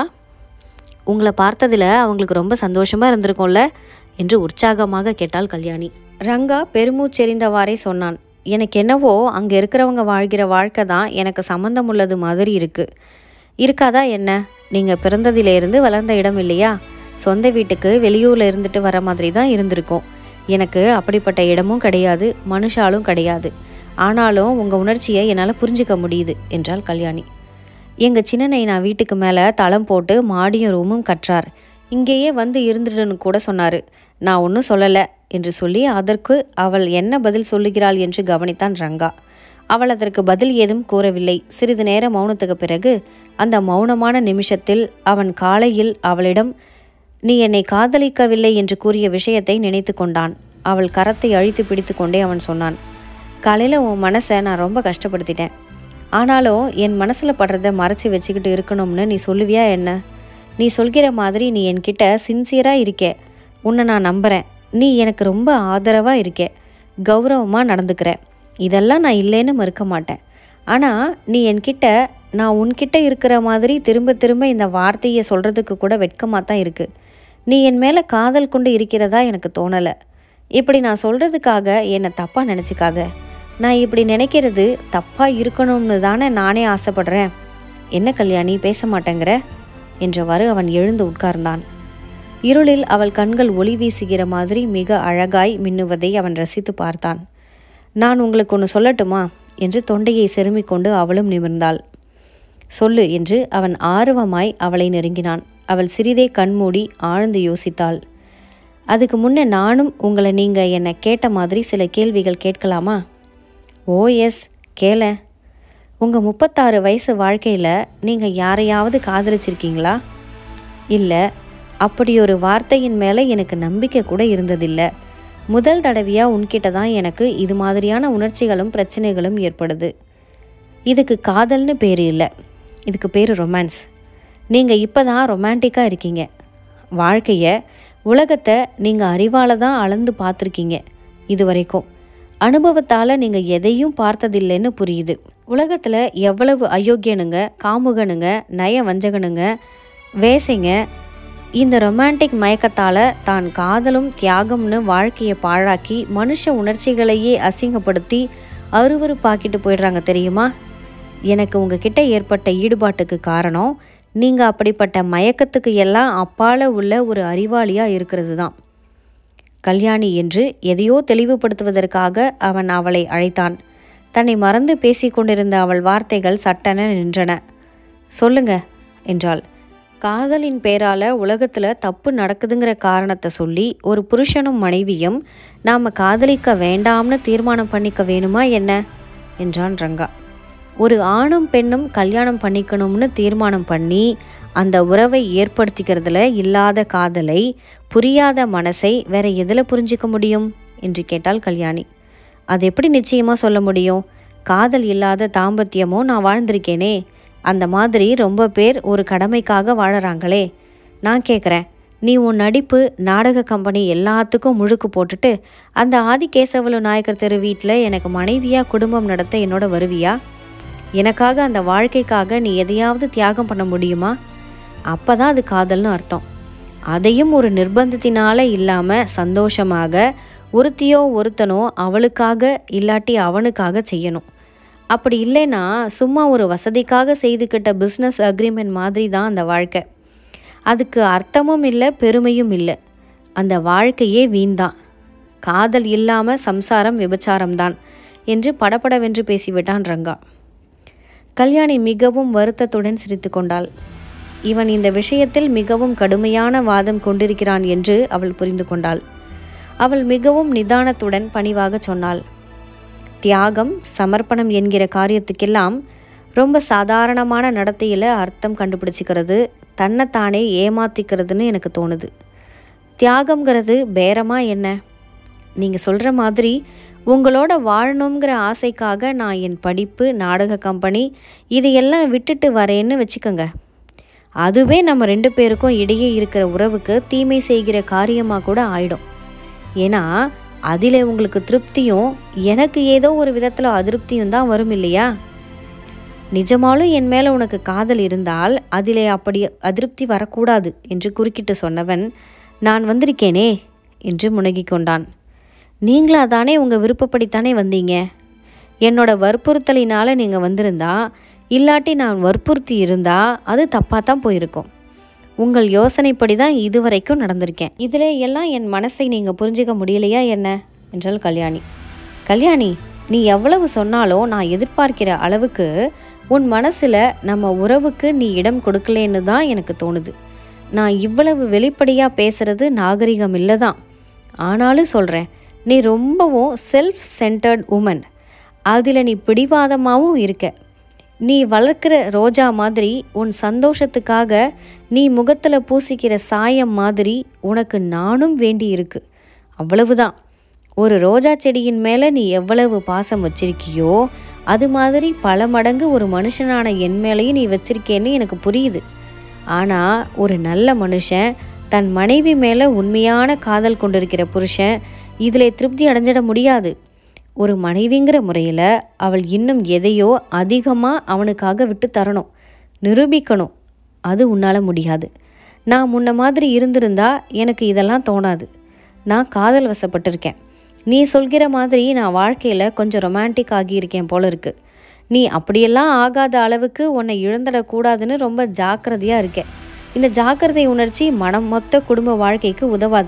உங்களை பார்த்ததில் அவங்களுக்கு ரொம்ப சந்தோஷமாக இருந்திருக்கும்ல என்று உற்சாகமாக கேட்டாள் கல்யாணி ரங்கா பெருமூச்செறிந்தவாறே சொன்னான் எனக்கு என்னவோ அங்கே இருக்கிறவங்க வாழ்கிற வாழ்க்கை தான் எனக்கு சம்மந்தம் உள்ளது மாதிரி இருக்கு இருக்காதா என்ன நீங்கள் பிறந்ததிலிருந்து வளர்ந்த இடம் இல்லையா சொந்த வீட்டுக்கு வெளியூரில் இருந்துட்டு வர மாதிரி தான் இருந்திருக்கும் எனக்கு அப்படிப்பட்ட இடமும் கிடையாது மனுஷாலும் கிடையாது ஆனாலும் உங்கள் உணர்ச்சியை என்னால் புரிஞ்சுக்க முடியுது என்றாள் கல்யாணி எங்கள் சின்னனை நான் வீட்டுக்கு மேலே தளம் போட்டு மாடியும் ரூமும் கற்றார் இங்கேயே வந்து இருந்துடுன்னு கூட சொன்னார் நான் ஒன்றும் சொல்லலை என்று சொல்லி அதற்கு அவள் என்ன பதில் சொல்லுகிறாள் என்று கவனித்தான் ரங்கா அவள் அதற்கு பதில் ஏதும் கூறவில்லை சிறிது நேர மௌனத்துக்கு பிறகு அந்த மௌனமான நிமிஷத்தில் அவன் காலையில் அவளிடம் நீ என்னை காதலிக்கவில்லை என்று கூறிய விஷயத்தை நினைத்து கொண்டான் அவள் கரத்தை அழித்து பிடித்து கொண்டே அவன் சொன்னான் காலையில் உன் மனசை நான் ரொம்ப கஷ்டப்படுத்திட்டேன் ஆனாலும் என் மனசில் படுறத மறைச்சி வச்சுக்கிட்டு இருக்கணும்னு நீ சொல்லுவியா என்ன நீ சொல்கிற மாதிரி நீ என்கிட்ட சின்சியராக இருக்கே உன்னை நான் நம்புகிறேன் நீ எனக்கு ரொம்ப ஆதரவாக இருக்கே கௌரவமாக நடந்துக்கிற இதெல்லாம் நான் இல்லைன்னு மறுக்க மாட்டேன் ஆனால் நீ என்கிட்ட நான் உன்கிட்ட இருக்கிற மாதிரி திரும்ப திரும்ப இந்த வார்த்தையை சொல்கிறதுக்கு கூட வெட்கமாக தான் இருக்குது நீ என் மேலே காதல் கொண்டு இருக்கிறதா எனக்கு தோணலை இப்படி நான் சொல்கிறதுக்காக என்னை தப்பாக நினச்சிக்காத நான் இப்படி நினைக்கிறது தப்பாக இருக்கணும்னு தானே நானே ஆசைப்படுறேன் என்ன கல்யாணி பேச மாட்டேங்கிற என்றவாறு அவன் எழுந்து உட்கார்ந்தான் இருளில் அவள் கண்கள் ஒளி வீசுகிற மாதிரி மிக அழகாய் மின்னுவதை அவன் ரசித்து பார்த்தான் நான் உங்களுக்கு ஒன்று சொல்லட்டுமா என்று தொண்டையை செருமிக்கொண்டு அவளும் நிமிர்ந்தாள் சொல்லு என்று அவன் ஆர்வமாய் அவளை நெருங்கினான் அவள் சிறிதே கண்மூடி ஆழ்ந்து யோசித்தாள் அதுக்கு முன்னே நானும் உங்களை நீங்கள் என்னை கேட்ட மாதிரி சில கேள்விகள் கேட்கலாமா ஓ எஸ் கேள உங்கள் முப்பத்தாறு வயசு வாழ்க்கையில் நீங்கள் யாரையாவது காதலிச்சிருக்கீங்களா இல்லை அப்படி ஒரு வார்த்தையின் மேலே எனக்கு நம்பிக்கை கூட இருந்ததில்லை முதல் தடவையாக உன்கிட்ட தான் எனக்கு இது மாதிரியான உணர்ச்சிகளும் பிரச்சனைகளும் ஏற்படுது இதுக்கு காதல்னு பேர் இல்லை இதுக்கு பேர் ரொமான்ஸ் நீங்கள் இப்போ தான் ரொமான்டிக்காக இருக்கீங்க வாழ்க்கையை உலகத்தை நீங்கள் அறிவால் தான் அளந்து பார்த்துருக்கீங்க இது வரைக்கும் அனுபவத்தால் நீங்கள் எதையும் பார்த்ததில்லைன்னு புரியுது உலகத்தில் எவ்வளவு அயோக்கியனுங்க காமுகனுங்க நய வஞ்சகனுங்க வேசைங்க இந்த ரொமான்டிக் மயக்கத்தால் தான் காதலும் தியாகம்னு வாழ்க்கையை பாழாக்கி மனுஷ உணர்ச்சிகளையே அசிங்கப்படுத்தி அருவருப்பாக்கிட்டு போயிடுறாங்க தெரியுமா எனக்கு உங்ககிட்ட ஏற்பட்ட ஈடுபாட்டுக்கு காரணம் நீங்கள் அப்படிப்பட்ட மயக்கத்துக்கு எல்லாம் அப்பால உள்ள ஒரு அறிவாளியாக இருக்கிறது தான் கல்யாணி என்று எதையோ தெளிவுபடுத்துவதற்காக அவன் அவளை அழைத்தான் தன்னை மறந்து பேசிக்கொண்டிருந்த அவள் வார்த்தைகள் சட்டென நின்றன சொல்லுங்க என்றாள் காதலின் பேரால உலகத்துல தப்பு நடக்குதுங்கிற காரணத்தை சொல்லி ஒரு புருஷனும் மனைவியும் நாம காதலிக்க வேண்டாம்னு தீர்மானம் பண்ணிக்க வேணுமா என்ன என்றான் ரங்கா ஒரு ஆணும் பெண்ணும் கல்யாணம் பண்ணிக்கணும்னு தீர்மானம் பண்ணி அந்த உறவை ஏற்படுத்திக்கிறதுல இல்லாத காதலை புரியாத மனசை வேற எதில் புரிஞ்சிக்க முடியும் என்று கேட்டாள் கல்யாணி அது எப்படி நிச்சயமாக சொல்ல முடியும் காதல் இல்லாத தாம்பத்தியமோ நான் வாழ்ந்திருக்கேனே அந்த மாதிரி ரொம்ப பேர் ஒரு கடமைக்காக வாழறாங்களே நான் கேட்குறேன் நீ உன் நடிப்பு நாடக கம்பெனி எல்லாத்துக்கும் முழுக்கு போட்டுட்டு அந்த ஆதிகேசவலு நாயக்கர் தெரு வீட்டில் எனக்கு மனைவியாக குடும்பம் நடத்த என்னோட வருவியா எனக்காக அந்த வாழ்க்கைக்காக நீ எதையாவது தியாகம் பண்ண முடியுமா அப்போ தான் அது காதல்னு அர்த்தம் அதையும் ஒரு நிர்பந்தத்தினால இல்லாமல் சந்தோஷமாக ஒருத்தியோ ஒருத்தனோ அவளுக்காக இல்லாட்டி அவனுக்காக செய்யணும் அப்படி இல்லைன்னா சும்மா ஒரு வசதிக்காக செய்துக்கிட்ட பிஸ்னஸ் அக்ரிமெண்ட் மாதிரி தான் அந்த வாழ்க்கை அதுக்கு அர்த்தமும் இல்லை பெருமையும் இல்லை அந்த வாழ்க்கையே வீண்தான் காதல் இல்லாமல் சம்சாரம் விபச்சாரம்தான் என்று படபடவென்று பேசிவிட்டான் ரங்கா கல்யாணி மிகவும் வருத்தத்துடன் சிரித்து கொண்டாள் இவன் இந்த விஷயத்தில் மிகவும் கடுமையான வாதம் கொண்டிருக்கிறான் என்று அவள் புரிந்து கொண்டாள் அவள் மிகவும் நிதானத்துடன் பணிவாக சொன்னாள் தியாகம் சமர்ப்பணம் என்கிற காரியத்துக்கெல்லாம் ரொம்ப சாதாரணமான நடத்தையில் அர்த்தம் கண்டுபிடிச்சிக்கிறது தன்னைத்தானே ஏமாத்திக்கிறதுன்னு எனக்கு தோணுது தியாகம்ங்கிறது பேரமா என்ன நீங்கள் சொல்கிற மாதிரி உங்களோட வாழணுங்கிற ஆசைக்காக நான் என் படிப்பு நாடக கம்பெனி இதையெல்லாம் விட்டுட்டு வரேன்னு வச்சுக்கோங்க அதுவே நம்ம ரெண்டு பேருக்கும் இடையே இருக்கிற உறவுக்கு தீமை செய்கிற காரியமாக கூட ஆயிடும் ஏன்னா அதில் உங்களுக்கு திருப்தியும் எனக்கு ஏதோ ஒரு விதத்தில் அதிருப்தியும் தான் வரும் இல்லையா நிஜமாலும் என் மேலே உனக்கு காதல் இருந்தால் அதிலே அப்படி அதிருப்தி வரக்கூடாது என்று குறுக்கிட்டு சொன்னவன் நான் வந்திருக்கேனே என்று முனகிக் கொண்டான் நீங்களா தானே உங்கள் விருப்பப்படித்தானே வந்தீங்க என்னோட வற்புறுத்தலினால் நீங்கள் வந்திருந்தா இல்லாட்டி நான் வற்புறுத்தி இருந்தா அது தப்பாக தான் போயிருக்கும் உங்கள் யோசனைப்படி தான் இதுவரைக்கும் நடந்திருக்கேன் இதில் எல்லாம் என் மனசை நீங்கள் புரிஞ்சுக்க முடியலையா என்ன என்றாள் கல்யாணி கல்யாணி நீ எவ்வளவு சொன்னாலும் நான் எதிர்பார்க்கிற அளவுக்கு உன் மனசில் நம்ம உறவுக்கு நீ இடம் கொடுக்கலேன்னு தான் எனக்கு தோணுது நான் இவ்வளவு வெளிப்படையாக பேசுறது நாகரிகம் இல்லை தான் ஆனாலும் சொல்கிறேன் நீ ரொம்பவும் செல்ஃப் சென்டர்ட் உமன் அதில் நீ பிடிவாதமாகவும் இருக்க நீ வளர்க்குற ரோஜா மாதிரி உன் சந்தோஷத்துக்காக நீ முகத்தில் பூசிக்கிற சாயம் மாதிரி உனக்கு நானும் வேண்டி இருக்கு அவ்வளவுதான் ஒரு ரோஜா செடியின் மேலே நீ எவ்வளவு பாசம் வச்சிருக்கியோ அது மாதிரி பல மடங்கு ஒரு மனுஷனான என் மேலேயும் நீ வச்சிருக்கேன்னு எனக்கு புரியுது ஆனால் ஒரு நல்ல மனுஷன் தன் மனைவி மேலே உண்மையான காதல் கொண்டிருக்கிற புருஷன் இதில் திருப்தி அடைஞ்சிட முடியாது ஒரு மனைவிங்கிற முறையில் அவள் இன்னும் எதையோ அதிகமாக அவனுக்காக விட்டு தரணும் நிரூபிக்கணும் அது உன்னால் முடியாது நான் முன்ன மாதிரி இருந்திருந்தா எனக்கு இதெல்லாம் தோணாது நான் காதல் வசப்பட்டிருக்கேன் நீ சொல்கிற மாதிரி நான் வாழ்க்கையில் கொஞ்சம் ரொமான்டிக் ஆகியிருக்கேன் போல இருக்கு நீ அப்படியெல்லாம் ஆகாத அளவுக்கு உன்னை இழந்துடக்கூடாதுன்னு ரொம்ப ஜாக்கிரதையாக இருக்கேன் இந்த ஜாக்கிரதை உணர்ச்சி மனம் மொத்த குடும்ப வாழ்க்கைக்கு உதவாது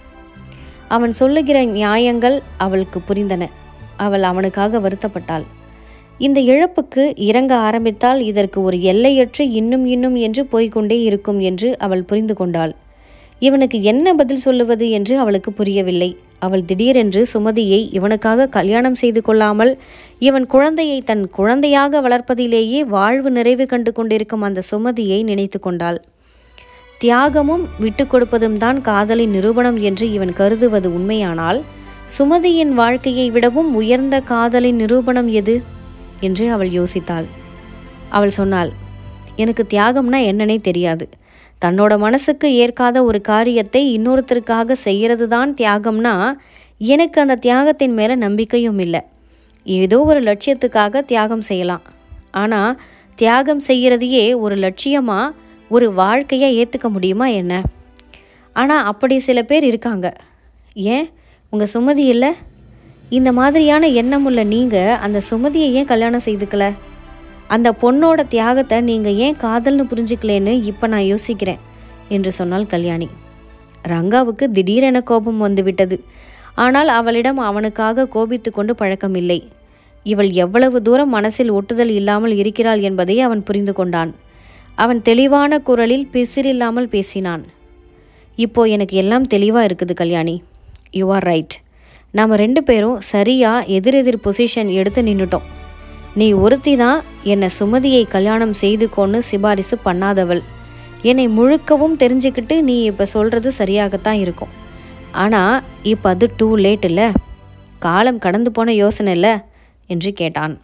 அவன் சொல்லுகிற நியாயங்கள் அவளுக்கு புரிந்தன அவள் அவனுக்காக வருத்தப்பட்டாள் இந்த இழப்புக்கு இறங்க ஆரம்பித்தால் இதற்கு ஒரு எல்லையற்று இன்னும் இன்னும் என்று போய்க்கொண்டே இருக்கும் என்று அவள் புரிந்து கொண்டாள் இவனுக்கு என்ன பதில் சொல்லுவது என்று அவளுக்கு புரியவில்லை அவள் திடீரென்று சுமதியை இவனுக்காக கல்யாணம் செய்து கொள்ளாமல் இவன் குழந்தையை தன் குழந்தையாக வளர்ப்பதிலேயே வாழ்வு நிறைவு கண்டு கொண்டிருக்கும் அந்த சுமதியை நினைத்து கொண்டாள் தியாகமும் விட்டு கொடுப்பதும் தான் காதலின் நிரூபணம் என்று இவன் கருதுவது உண்மையானால் சுமதியின் வாழ்க்கையை விடவும் உயர்ந்த காதலின் நிரூபணம் எது என்று அவள் யோசித்தாள் அவள் சொன்னாள் எனக்கு தியாகம்னா என்னன்னே தெரியாது தன்னோட மனசுக்கு ஏற்காத ஒரு காரியத்தை இன்னொருத்தருக்காக செய்கிறது தான் தியாகம்னா எனக்கு அந்த தியாகத்தின் மேலே நம்பிக்கையும் இல்லை ஏதோ ஒரு லட்சியத்துக்காக தியாகம் செய்யலாம் ஆனால் தியாகம் செய்கிறதையே ஒரு லட்சியமாக ஒரு வாழ்க்கையை ஏற்றுக்க முடியுமா என்ன ஆனால் அப்படி சில பேர் இருக்காங்க ஏன் உங்கள் சுமதி இல்லை இந்த மாதிரியான எண்ணம் உள்ள நீங்கள் அந்த சுமதியை ஏன் கல்யாணம் செய்துக்கல அந்த பொண்ணோட தியாகத்தை நீங்கள் ஏன் காதல்னு புரிஞ்சுக்கலேன்னு இப்போ நான் யோசிக்கிறேன் என்று சொன்னாள் கல்யாணி ரங்காவுக்கு திடீரென கோபம் வந்துவிட்டது ஆனால் அவளிடம் அவனுக்காக கோபித்து கொண்டு பழக்கமில்லை இவள் எவ்வளவு தூரம் மனசில் ஒட்டுதல் இல்லாமல் இருக்கிறாள் என்பதை அவன் புரிந்து கொண்டான் அவன் தெளிவான குரலில் பிசிறில்லாமல் பேசினான் இப்போ எனக்கு எல்லாம் தெளிவாக இருக்குது கல்யாணி யூ ஆர் ரைட் நாம் ரெண்டு பேரும் சரியாக எதிரெதிர் பொசிஷன் எடுத்து நின்றுட்டோம் நீ ஒருத்தி தான் என்னை சுமதியை கல்யாணம் செய்துக்கோன்னு சிபாரிசு பண்ணாதவள் என்னை முழுக்கவும் தெரிஞ்சுக்கிட்டு நீ இப்போ சொல்கிறது சரியாகத்தான் இருக்கும் ஆனால் இப்போ அது டூ லேட் இல்லை காலம் கடந்து போன யோசனை இல்லை என்று கேட்டான்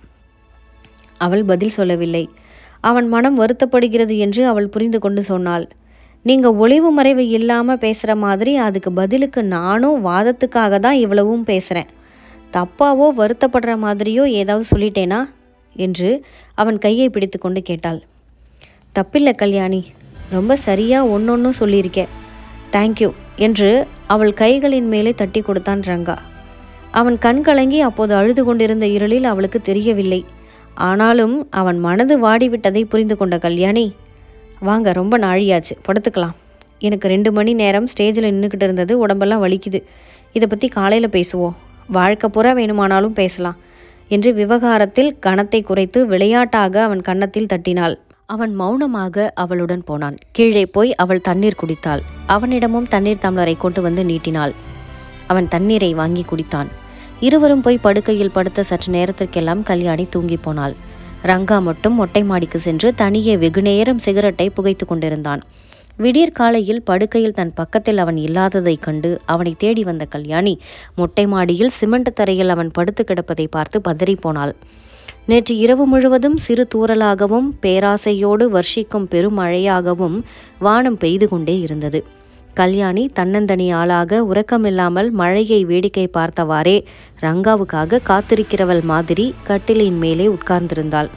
அவள் பதில் சொல்லவில்லை அவன் மனம் வருத்தப்படுகிறது என்று அவள் புரிந்து கொண்டு சொன்னாள் நீங்கள் ஒளிவு மறைவு இல்லாமல் பேசுகிற மாதிரி அதுக்கு பதிலுக்கு நானும் வாதத்துக்காக தான் இவ்வளவும் பேசுகிறேன் தப்பாவோ வருத்தப்படுற மாதிரியோ ஏதாவது சொல்லிட்டேனா என்று அவன் கையை பிடித்து கொண்டு கேட்டாள் தப்பில்லை கல்யாணி ரொம்ப சரியாக ஒன்னொன்னும் சொல்லியிருக்க தேங்க்யூ என்று அவள் கைகளின் மேலே தட்டி கொடுத்தான் ரங்கா அவன் கண் கலங்கி அப்போது அழுது கொண்டிருந்த இருளில் அவளுக்கு தெரியவில்லை ஆனாலும் அவன் மனது வாடிவிட்டதை புரிந்து கொண்ட கல்யாணி வாங்க ரொம்ப நாழியாச்சு படுத்துக்கலாம் எனக்கு ரெண்டு மணி நேரம் ஸ்டேஜில் நின்றுக்கிட்டு இருந்தது உடம்பெல்லாம் வலிக்குது இதை பற்றி காலையில் பேசுவோம் வாழ்க்கை புறா வேணுமானாலும் பேசலாம் என்று விவகாரத்தில் கணத்தை குறைத்து விளையாட்டாக அவன் கன்னத்தில் தட்டினாள் அவன் மௌனமாக அவளுடன் போனான் கீழே போய் அவள் தண்ணீர் குடித்தாள் அவனிடமும் தண்ணீர் டம்ளரை கொண்டு வந்து நீட்டினாள் அவன் தண்ணீரை வாங்கி குடித்தான் இருவரும் போய் படுக்கையில் படுத்த சற்று நேரத்திற்கெல்லாம் கல்யாணி தூங்கி போனாள் ரங்கா மட்டும் மொட்டை மாடிக்கு சென்று தனியே வெகுநேரம் சிகரெட்டை புகைத்து கொண்டிருந்தான் விடியற் காலையில் படுக்கையில் தன் பக்கத்தில் அவன் இல்லாததைக் கண்டு அவனை தேடி வந்த கல்யாணி மொட்டை மாடியில் சிமெண்ட் தரையில் அவன் படுத்து கிடப்பதை பார்த்து பதறிப்போனாள் நேற்று இரவு முழுவதும் சிறு தூறலாகவும் பேராசையோடு வர்ஷிக்கும் பெருமழையாகவும் வானம் பெய்து கொண்டே இருந்தது கல்யாணி தன்னந்தனி ஆளாக உறக்கமில்லாமல் மழையை வேடிக்கை பார்த்தவாறே ரங்காவுக்காக காத்திருக்கிறவள் மாதிரி கட்டிலின் மேலே உட்கார்ந்திருந்தாள்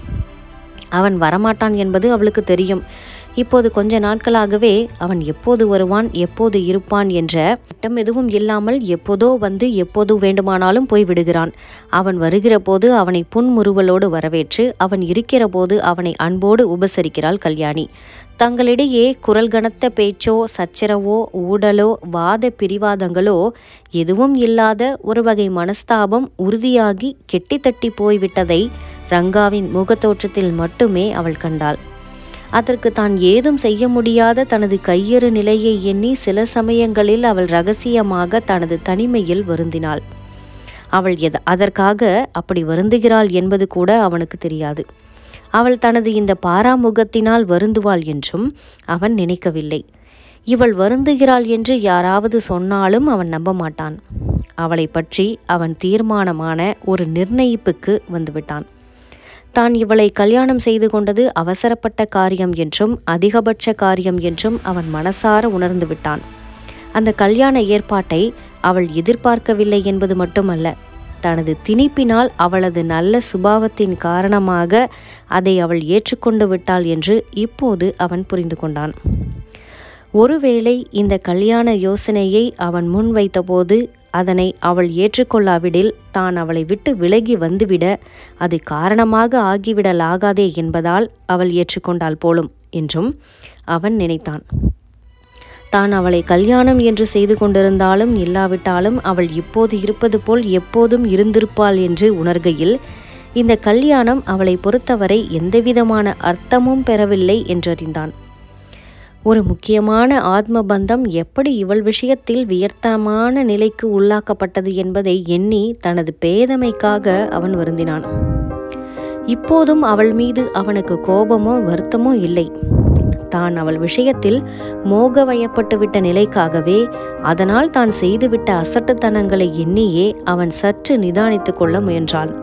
அவன் வரமாட்டான் என்பது அவளுக்கு தெரியும் இப்போது கொஞ்ச நாட்களாகவே அவன் எப்போது வருவான் எப்போது இருப்பான் என்ற திட்டம் எதுவும் இல்லாமல் எப்போதோ வந்து எப்போது வேண்டுமானாலும் போய் விடுகிறான் அவன் வருகிற போது அவனை புன்முறுவலோடு வரவேற்று அவன் இருக்கிற போது அவனை அன்போடு உபசரிக்கிறாள் கல்யாணி தங்களிடையே குரல் கனத்த பேச்சோ சச்சரவோ ஊடலோ வாத பிரிவாதங்களோ எதுவும் இல்லாத ஒரு வகை மனஸ்தாபம் உறுதியாகி கெட்டித்தட்டி போய்விட்டதை ரங்காவின் முகத்தோற்றத்தில் மட்டுமே அவள் கண்டாள் அதற்கு தான் ஏதும் செய்ய முடியாத தனது கையறு நிலையை எண்ணி சில சமயங்களில் அவள் ரகசியமாக தனது தனிமையில் வருந்தினாள் அவள் எத அதற்காக அப்படி வருந்துகிறாள் என்பது கூட அவனுக்கு தெரியாது அவள் தனது இந்த பாராமுகத்தினால் வருந்துவாள் என்றும் அவன் நினைக்கவில்லை இவள் வருந்துகிறாள் என்று யாராவது சொன்னாலும் அவன் நம்ப மாட்டான் அவளை பற்றி அவன் தீர்மானமான ஒரு நிர்ணயிப்புக்கு வந்துவிட்டான் தான் இவளை கல்யாணம் செய்து கொண்டது அவசரப்பட்ட காரியம் என்றும் அதிகபட்ச காரியம் என்றும் அவன் மனசார உணர்ந்து விட்டான் அந்த கல்யாண ஏற்பாட்டை அவள் எதிர்பார்க்கவில்லை என்பது மட்டுமல்ல தனது திணிப்பினால் அவளது நல்ல சுபாவத்தின் காரணமாக அதை அவள் ஏற்றுக்கொண்டு விட்டாள் என்று இப்போது அவன் புரிந்து கொண்டான் ஒருவேளை இந்த கல்யாண யோசனையை அவன் முன்வைத்தபோது அதனை அவள் ஏற்றுக்கொள்ளாவிடில் தான் அவளை விட்டு விலகி வந்துவிட அது காரணமாக ஆகிவிடலாகாதே என்பதால் அவள் ஏற்றுக்கொண்டாள் போலும் என்றும் அவன் நினைத்தான் தான் அவளை கல்யாணம் என்று செய்து கொண்டிருந்தாலும் இல்லாவிட்டாலும் அவள் இப்போது இருப்பது போல் எப்போதும் இருந்திருப்பாள் என்று உணர்கையில் இந்த கல்யாணம் அவளை பொறுத்தவரை எந்தவிதமான அர்த்தமும் பெறவில்லை என்றறிந்தான் ஒரு முக்கியமான ஆத்ம பந்தம் எப்படி இவள் விஷயத்தில் வியர்த்தமான நிலைக்கு உள்ளாக்கப்பட்டது என்பதை எண்ணி தனது பேதமைக்காக அவன் வருந்தினான் இப்போதும் அவள் மீது அவனுக்கு கோபமோ வருத்தமோ இல்லை தான் அவள் விஷயத்தில் மோக வயப்பட்டுவிட்ட நிலைக்காகவே அதனால் தான் செய்துவிட்ட அசட்டுத்தனங்களை எண்ணியே அவன் சற்று நிதானித்துக் கொள்ள முயன்றான்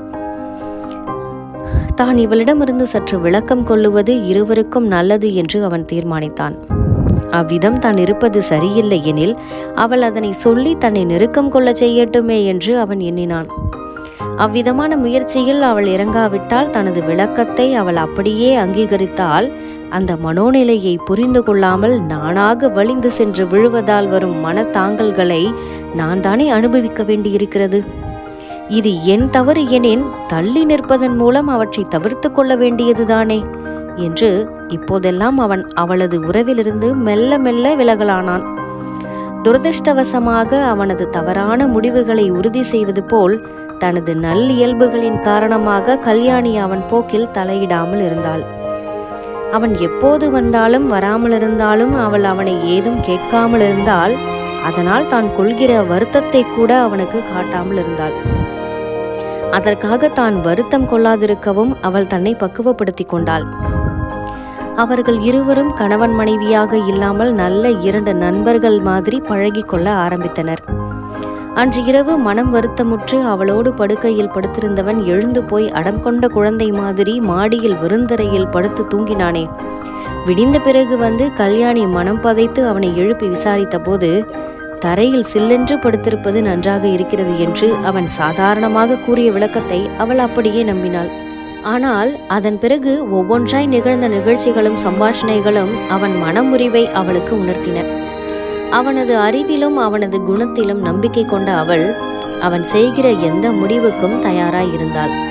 தான் இவளிடமிருந்து சற்று விளக்கம் கொள்ளுவது இருவருக்கும் நல்லது என்று அவன் தீர்மானித்தான் அவ்விதம் தான் இருப்பது சரியில்லை எனில் அவள் அதனை சொல்லி தன்னை நெருக்கம் கொள்ள செய்யட்டுமே என்று அவன் எண்ணினான் அவ்விதமான முயற்சியில் அவள் இறங்காவிட்டால் தனது விளக்கத்தை அவள் அப்படியே அங்கீகரித்தால் அந்த மனோநிலையை புரிந்து கொள்ளாமல் நானாக வலிந்து சென்று விழுவதால் வரும் மனத்தாங்கல்களை நான் தானே அனுபவிக்க வேண்டியிருக்கிறது இது என் தவறு எனின் தள்ளி நிற்பதன் மூலம் அவற்றை தவிர்த்து கொள்ள வேண்டியதுதானே என்று இப்போதெல்லாம் அவன் அவளது உறவிலிருந்து மெல்ல மெல்ல விலகலானான் துரதிருஷ்டவசமாக அவனது தவறான முடிவுகளை உறுதி செய்வது போல் தனது நல்லியல்புகளின் காரணமாக கல்யாணி அவன் போக்கில் தலையிடாமல் இருந்தாள் அவன் எப்போது வந்தாலும் வராமல் இருந்தாலும் அவள் அவனை ஏதும் கேட்காமல் இருந்தால் அதனால் தான் கொள்கிற வருத்தத்தை கூட அவனுக்கு காட்டாமல் இருந்தாள் அதற்காக தான் வருத்தம் கொள்ளாதிருக்கவும் அவள் தன்னை பக்குவப்படுத்தி கொண்டாள் அவர்கள் இருவரும் கணவன் மனைவியாக இல்லாமல் நல்ல இரண்டு நண்பர்கள் மாதிரி பழகி கொள்ள ஆரம்பித்தனர் அன்று இரவு மனம் வருத்தமுற்று அவளோடு படுக்கையில் படுத்திருந்தவன் எழுந்து போய் அடம் கொண்ட குழந்தை மாதிரி மாடியில் விருந்தரையில் படுத்து தூங்கினானே விடிந்த பிறகு வந்து கல்யாணி மனம் பதைத்து அவனை எழுப்பி விசாரித்த போது தரையில் சில்லென்று படுத்திருப்பது நன்றாக இருக்கிறது என்று அவன் சாதாரணமாக கூறிய விளக்கத்தை அவள் அப்படியே நம்பினாள் ஆனால் அதன் பிறகு ஒவ்வொன்றாய் நிகழ்ந்த நிகழ்ச்சிகளும் சம்பாஷணைகளும் அவன் மனமுறிவை அவளுக்கு உணர்த்தின அவனது அறிவிலும் அவனது குணத்திலும் நம்பிக்கை கொண்ட அவள் அவன் செய்கிற எந்த முடிவுக்கும் தயாராய் இருந்தாள்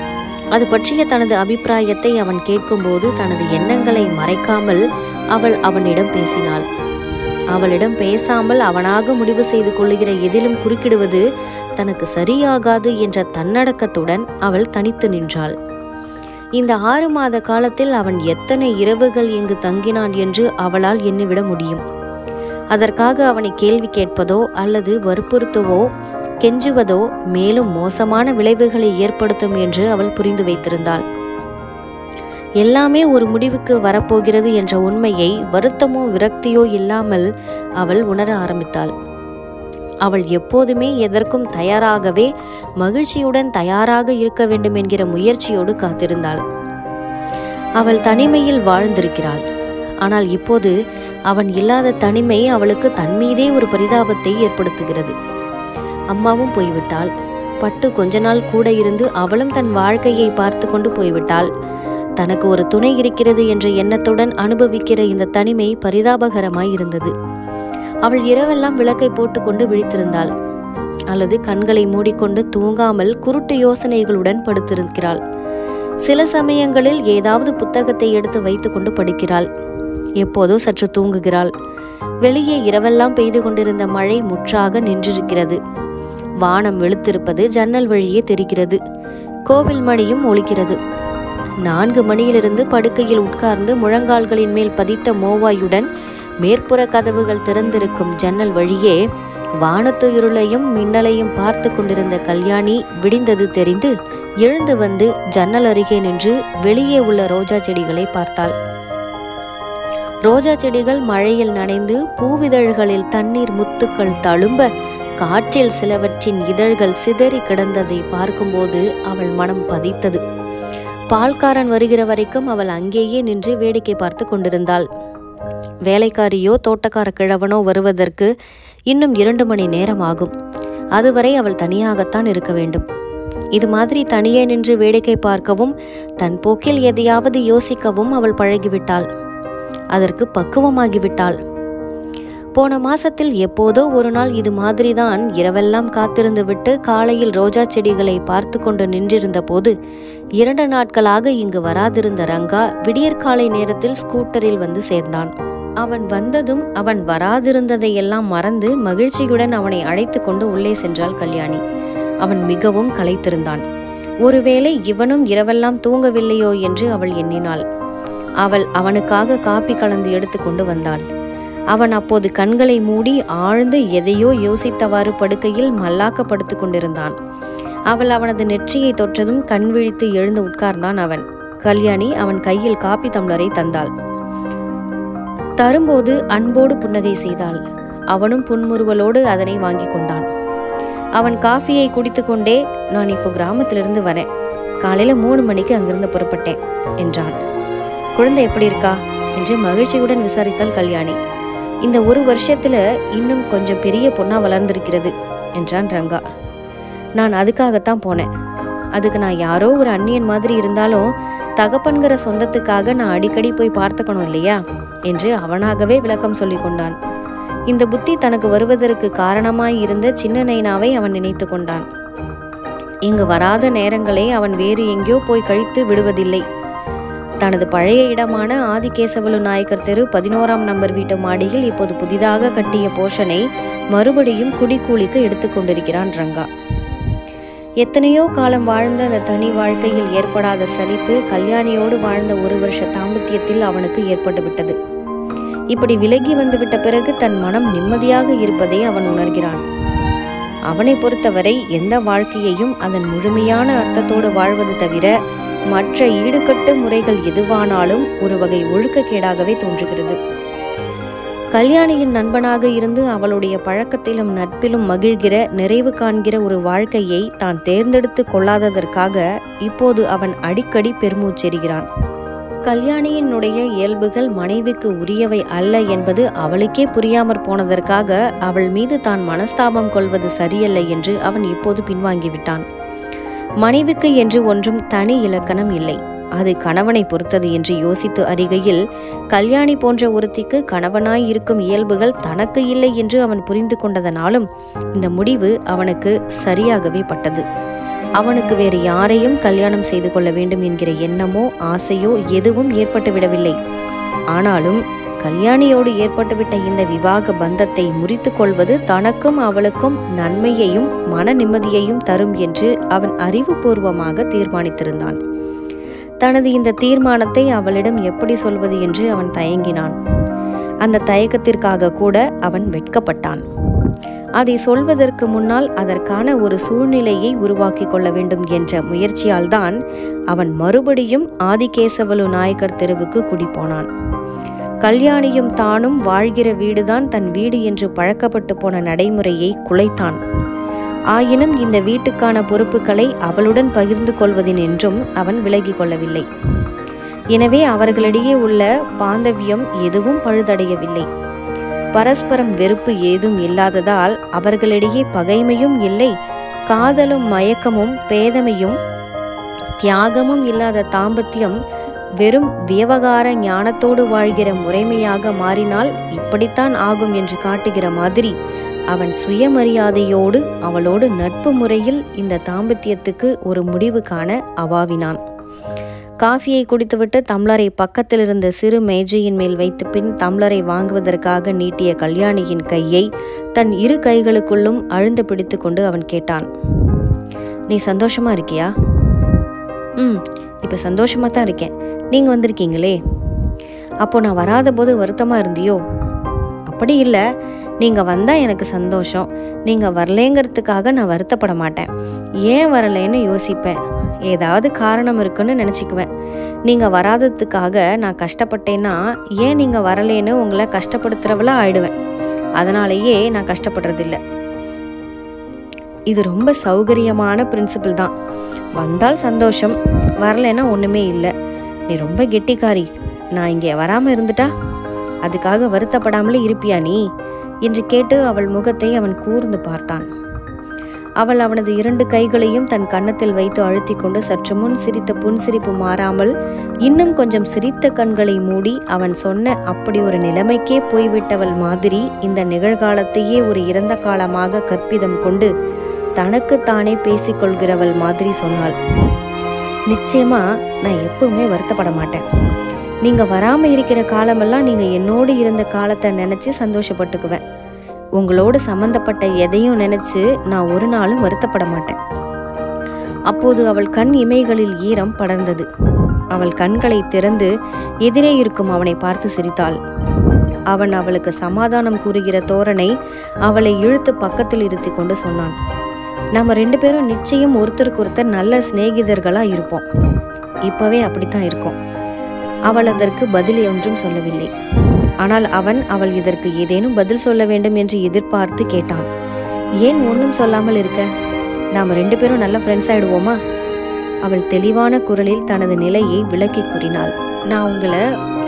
அது பற்றிய தனது அபிப்பிராயத்தை அவன் கேட்கும்போது தனது எண்ணங்களை மறைக்காமல் அவள் அவனிடம் பேசினாள் அவளிடம் பேசாமல் அவனாக முடிவு செய்து கொள்ளுகிற எதிலும் குறுக்கிடுவது தனக்கு சரியாகாது என்ற தன்னடக்கத்துடன் அவள் தனித்து நின்றாள் இந்த ஆறு மாத காலத்தில் அவன் எத்தனை இரவுகள் இங்கு தங்கினான் என்று அவளால் எண்ணிவிட முடியும் அதற்காக அவனை கேள்வி கேட்பதோ அல்லது வற்புறுத்தவோ கெஞ்சுவதோ மேலும் மோசமான விளைவுகளை ஏற்படுத்தும் என்று அவள் புரிந்து வைத்திருந்தாள் எல்லாமே ஒரு முடிவுக்கு வரப்போகிறது என்ற உண்மையை வருத்தமோ விரக்தியோ இல்லாமல் அவள் உணர ஆரம்பித்தாள் அவள் எப்போதுமே எதற்கும் தயாராகவே மகிழ்ச்சியுடன் தயாராக இருக்க வேண்டும் என்கிற முயற்சியோடு காத்திருந்தாள் அவள் தனிமையில் வாழ்ந்திருக்கிறாள் ஆனால் இப்போது அவன் இல்லாத தனிமை அவளுக்கு தன்மீதே ஒரு பரிதாபத்தை ஏற்படுத்துகிறது அம்மாவும் போய்விட்டாள் பட்டு கொஞ்ச நாள் கூட இருந்து அவளும் தன் வாழ்க்கையை பார்த்து கொண்டு போய்விட்டாள் தனக்கு ஒரு துணை இருக்கிறது என்ற எண்ணத்துடன் அனுபவிக்கிற இந்த தனிமை பரிதாபகரமாய் இருந்தது அவள் இரவெல்லாம் விளக்கை போட்டுக்கொண்டு விழித்திருந்தாள் அல்லது கண்களை மூடிக்கொண்டு தூங்காமல் குருட்டு யோசனைகளுடன் படுத்திருக்கிறாள் சில சமயங்களில் ஏதாவது புத்தகத்தை எடுத்து வைத்துக்கொண்டு படிக்கிறாள் எப்போதோ சற்று தூங்குகிறாள் வெளியே இரவெல்லாம் பெய்து கொண்டிருந்த மழை முற்றாக நின்றிருக்கிறது வானம் வெளுத்திருப்பது ஜன்னல் வழியே தெரிகிறது கோவில் மணியும் ஒலிக்கிறது நான்கு மணியிலிருந்து படுக்கையில் உட்கார்ந்து முழங்கால்களின் மேல் பதித்த மோவாயுடன் மேற்புற கதவுகள் திறந்திருக்கும் ஜன்னல் வழியே வானத்து இருளையும் மின்னலையும் பார்த்து கொண்டிருந்த கல்யாணி விடிந்தது தெரிந்து எழுந்து வந்து ஜன்னல் அருகே நின்று வெளியே உள்ள ரோஜா செடிகளை பார்த்தாள் ரோஜா செடிகள் மழையில் நனைந்து பூவிதழ்களில் தண்ணீர் முத்துக்கள் தழும்ப காற்றில் சிலவற்றின் இதழ்கள் சிதறி கிடந்ததை பார்க்கும்போது அவள் மனம் பதித்தது பால்காரன் வருகிற வரைக்கும் அவள் அங்கேயே நின்று வேடிக்கை பார்த்து கொண்டிருந்தாள் வேலைக்காரியோ தோட்டக்கார கிழவனோ வருவதற்கு இன்னும் இரண்டு மணி நேரம் ஆகும் அதுவரை அவள் தனியாகத்தான் இருக்க வேண்டும் இது மாதிரி தனியே நின்று வேடிக்கை பார்க்கவும் தன் போக்கில் எதையாவது யோசிக்கவும் அவள் பழகிவிட்டாள் அதற்கு பக்குவமாகிவிட்டாள் போன மாசத்தில் எப்போதோ ஒரு நாள் இது மாதிரிதான் இரவெல்லாம் காத்திருந்து விட்டு காலையில் ரோஜா செடிகளை பார்த்து கொண்டு நின்றிருந்த போது இரண்டு நாட்களாக இங்கு வராதிருந்த ரங்கா விடியற்காலை நேரத்தில் ஸ்கூட்டரில் வந்து சேர்ந்தான் அவன் வந்ததும் அவன் வராதிருந்ததையெல்லாம் மறந்து மகிழ்ச்சியுடன் அவனை அழைத்து கொண்டு உள்ளே சென்றாள் கல்யாணி அவன் மிகவும் களைத்திருந்தான் ஒருவேளை இவனும் இரவெல்லாம் தூங்கவில்லையோ என்று அவள் எண்ணினாள் அவள் அவனுக்காக காப்பி கலந்து எடுத்து கொண்டு வந்தாள் அவன் அப்போது கண்களை மூடி ஆழ்ந்து எதையோ யோசித்தவாறு படுக்கையில் மல்லாக்க படுத்து கொண்டிருந்தான் அவள் அவனது நெற்றியை தொற்றதும் கண் விழித்து எழுந்து உட்கார்ந்தான் அவன் கல்யாணி அவன் கையில் காப்பி தம்ளரை தந்தாள் தரும்போது அன்போடு புன்னகை செய்தாள் அவனும் புன்முறுவலோடு அதனை வாங்கி கொண்டான் அவன் காஃபியை குடித்துக்கொண்டே நான் இப்போ கிராமத்திலிருந்து வரேன் காலையில மூணு மணிக்கு அங்கிருந்து புறப்பட்டேன் என்றான் குழந்தை எப்படி இருக்கா என்று மகிழ்ச்சியுடன் விசாரித்தாள் கல்யாணி இந்த ஒரு வருஷத்துல இன்னும் கொஞ்சம் பெரிய பொண்ணா வளர்ந்திருக்கிறது என்றான் ரங்கா நான் அதுக்காகத்தான் போனேன் அதுக்கு நான் யாரோ ஒரு அந்நியன் மாதிரி இருந்தாலும் தகப்பன்கிற சொந்தத்துக்காக நான் அடிக்கடி போய் பார்த்துக்கணும் இல்லையா என்று அவனாகவே விளக்கம் சொல்லி கொண்டான் இந்த புத்தி தனக்கு வருவதற்கு காரணமாய் இருந்த சின்ன நைனாவை அவன் நினைத்து கொண்டான் இங்கு வராத நேரங்களை அவன் வேறு எங்கேயோ போய் கழித்து விடுவதில்லை தனது பழைய இடமான ஆதிகேசவலு நாயக்கர் தெரு பதினோராம் நம்பர் வீட்டு மாடியில் இப்போது புதிதாக கட்டிய போர்ஷனை மறுபடியும் குடிக்கூலிக்கு எடுத்துக்கொண்டிருக்கிறான் ரங்கா எத்தனையோ காலம் வாழ்ந்த அந்த தனி வாழ்க்கையில் ஏற்படாத சலிப்பு கல்யாணியோடு வாழ்ந்த ஒரு வருஷ தாம்பத்தியத்தில் அவனுக்கு ஏற்பட்டு விட்டது இப்படி விலகி வந்துவிட்ட பிறகு தன் மனம் நிம்மதியாக இருப்பதை அவன் உணர்கிறான் அவனை பொறுத்தவரை எந்த வாழ்க்கையையும் அதன் முழுமையான அர்த்தத்தோடு வாழ்வது தவிர மற்ற ஈடுகட்டு முறைகள் எதுவானாலும் ஒரு வகை ஒழுக்கக்கேடாகவே தோன்றுகிறது கல்யாணியின் நண்பனாக இருந்து அவளுடைய பழக்கத்திலும் நட்பிலும் மகிழ்கிற நிறைவு காண்கிற ஒரு வாழ்க்கையை தான் தேர்ந்தெடுத்து கொள்ளாததற்காக இப்போது அவன் அடிக்கடி பெருமூச்செறுகிறான் கல்யாணியினுடைய இயல்புகள் மனைவிக்கு உரியவை அல்ல என்பது அவளுக்கே புரியாமற் போனதற்காக அவள் மீது தான் மனஸ்தாபம் கொள்வது சரியல்ல என்று அவன் இப்போது பின்வாங்கிவிட்டான் மனைவிக்கு என்று ஒன்றும் தனி இலக்கணம் இல்லை அது கணவனை பொறுத்தது என்று யோசித்து அறிகையில் கல்யாணி போன்ற ஒருத்திக்கு கணவனாய் இருக்கும் இயல்புகள் தனக்கு இல்லை என்று அவன் புரிந்து கொண்டதனாலும் இந்த முடிவு அவனுக்கு சரியாகவே பட்டது அவனுக்கு வேறு யாரையும் கல்யாணம் செய்து கொள்ள வேண்டும் என்கிற எண்ணமோ ஆசையோ எதுவும் ஏற்பட்டு விடவில்லை ஆனாலும் கல்யாணியோடு ஏற்பட்டுவிட்ட இந்த விவாக பந்தத்தை முறித்து கொள்வது தனக்கும் அவளுக்கும் நன்மையையும் மன நிம்மதியையும் தரும் என்று அவன் அறிவுபூர்வமாக தீர்மானித்திருந்தான் தனது இந்த தீர்மானத்தை அவளிடம் எப்படி சொல்வது என்று அவன் தயங்கினான் அந்த தயக்கத்திற்காக கூட அவன் வெட்கப்பட்டான் அதை சொல்வதற்கு முன்னால் அதற்கான ஒரு சூழ்நிலையை உருவாக்கி கொள்ள வேண்டும் என்ற முயற்சியால்தான் அவன் மறுபடியும் ஆதிகேசவலு நாயக்கர் தெருவுக்கு குடிபோனான் கல்யாணியும் தானும் வாழ்கிற வீடுதான் தன் வீடு என்று பழக்கப்பட்டு போன நடைமுறையை குலைத்தான் ஆயினும் இந்த வீட்டுக்கான பொறுப்புகளை அவளுடன் பகிர்ந்து கொள்வதின் என்றும் அவன் விலகி கொள்ளவில்லை எனவே அவர்களிடையே உள்ள பாந்தவியம் எதுவும் பழுதடையவில்லை பரஸ்பரம் வெறுப்பு ஏதும் இல்லாததால் அவர்களிடையே பகைமையும் இல்லை காதலும் மயக்கமும் பேதமையும் தியாகமும் இல்லாத தாம்பத்தியம் வெறும் வியவகார ஞானத்தோடு வாழ்கிற முறைமையாக மாறினால் இப்படித்தான் ஆகும் என்று காட்டுகிற மாதிரி அவன் சுயமரியாதையோடு அவளோடு நட்பு முறையில் இந்த தாம்பத்தியத்துக்கு ஒரு முடிவு காண அவாவினான் காஃபியை குடித்துவிட்டு தம்ளரை பக்கத்தில் இருந்த சிறு மேஜையின் மேல் வைத்து பின் தம்ளரை வாங்குவதற்காக நீட்டிய கல்யாணியின் கையை தன் இரு கைகளுக்குள்ளும் அழுந்து பிடித்து கொண்டு அவன் கேட்டான் நீ சந்தோஷமா இருக்கியா ம் இப்போ சந்தோஷமா தான் இருக்கேன் நீங்கள் வந்திருக்கீங்களே அப்போ நான் வராத போது வருத்தமாக இருந்தியோ அப்படி இல்லை நீங்கள் வந்தால் எனக்கு சந்தோஷம் நீங்கள் வரலேங்கிறதுக்காக நான் வருத்தப்பட மாட்டேன் ஏன் வரலைன்னு யோசிப்பேன் ஏதாவது காரணம் இருக்குன்னு நினச்சிக்குவேன் நீங்கள் வராததுக்காக நான் கஷ்டப்பட்டேன்னா ஏன் நீங்கள் வரலேன்னு உங்களை கஷ்டப்படுத்துகிறவளா ஆயிடுவேன் அதனாலேயே நான் கஷ்டப்படுறதில்ல இது ரொம்ப சௌகரியமான பிரின்சிபிள் தான் வந்தால் சந்தோஷம் வரலைன்னா ஒன்றுமே இல்லை நீ ரொம்ப கெட்டிக்காரி நான் இங்கே வராமல் இருந்துட்டா அதுக்காக வருத்தப்படாமலே இருப்பியா நீ என்று கேட்டு அவள் முகத்தை அவன் கூர்ந்து பார்த்தான் அவள் அவனது இரண்டு கைகளையும் தன் கன்னத்தில் வைத்து அழுத்தி கொண்டு சற்று முன் சிரித்த புன்சிரிப்பு மாறாமல் இன்னும் கொஞ்சம் சிரித்த கண்களை மூடி அவன் சொன்ன அப்படி ஒரு நிலைமைக்கே போய்விட்டவள் மாதிரி இந்த நிகழ்காலத்தையே ஒரு இறந்த காலமாக கற்பிதம் கொண்டு தனக்குத்தானே பேசிக்கொள்கிறவள் மாதிரி சொன்னாள் நிச்சயமா நான் எப்பவுமே வருத்தப்பட மாட்டேன் நீங்க வராம இருக்கிற காலமெல்லாம் நீங்க என்னோடு இருந்த காலத்தை நினைச்சு சந்தோஷப்பட்டுக்குவேன் உங்களோடு சம்பந்தப்பட்ட எதையும் நினைச்சு நான் ஒரு நாளும் வருத்தப்பட மாட்டேன் அப்போது அவள் கண் இமைகளில் ஈரம் படர்ந்தது அவள் கண்களை திறந்து எதிரே இருக்கும் அவனை பார்த்து சிரித்தாள் அவன் அவளுக்கு சமாதானம் கூறுகிற தோரணை அவளை இழுத்து பக்கத்தில் இருத்தி கொண்டு சொன்னான் நம்ம ரெண்டு பேரும் நிச்சயம் ஒருத்தருக்கு ஒருத்தர் நல்ல சிநேகிதர்களா இருப்போம் இப்பவே அப்படித்தான் இருக்கோம் அவள் அதற்கு பதில் ஒன்றும் சொல்லவில்லை ஆனால் அவன் அவள் இதற்கு ஏதேனும் பதில் சொல்ல வேண்டும் என்று எதிர்பார்த்து கேட்டான் ஏன் ஒன்றும் சொல்லாமல் இருக்க நாம் ரெண்டு பேரும் நல்ல ஃப்ரெண்ட்ஸ் ஆயிடுவோமா அவள் தெளிவான குரலில் தனது நிலையை விளக்கி கூறினாள் நான் உங்களை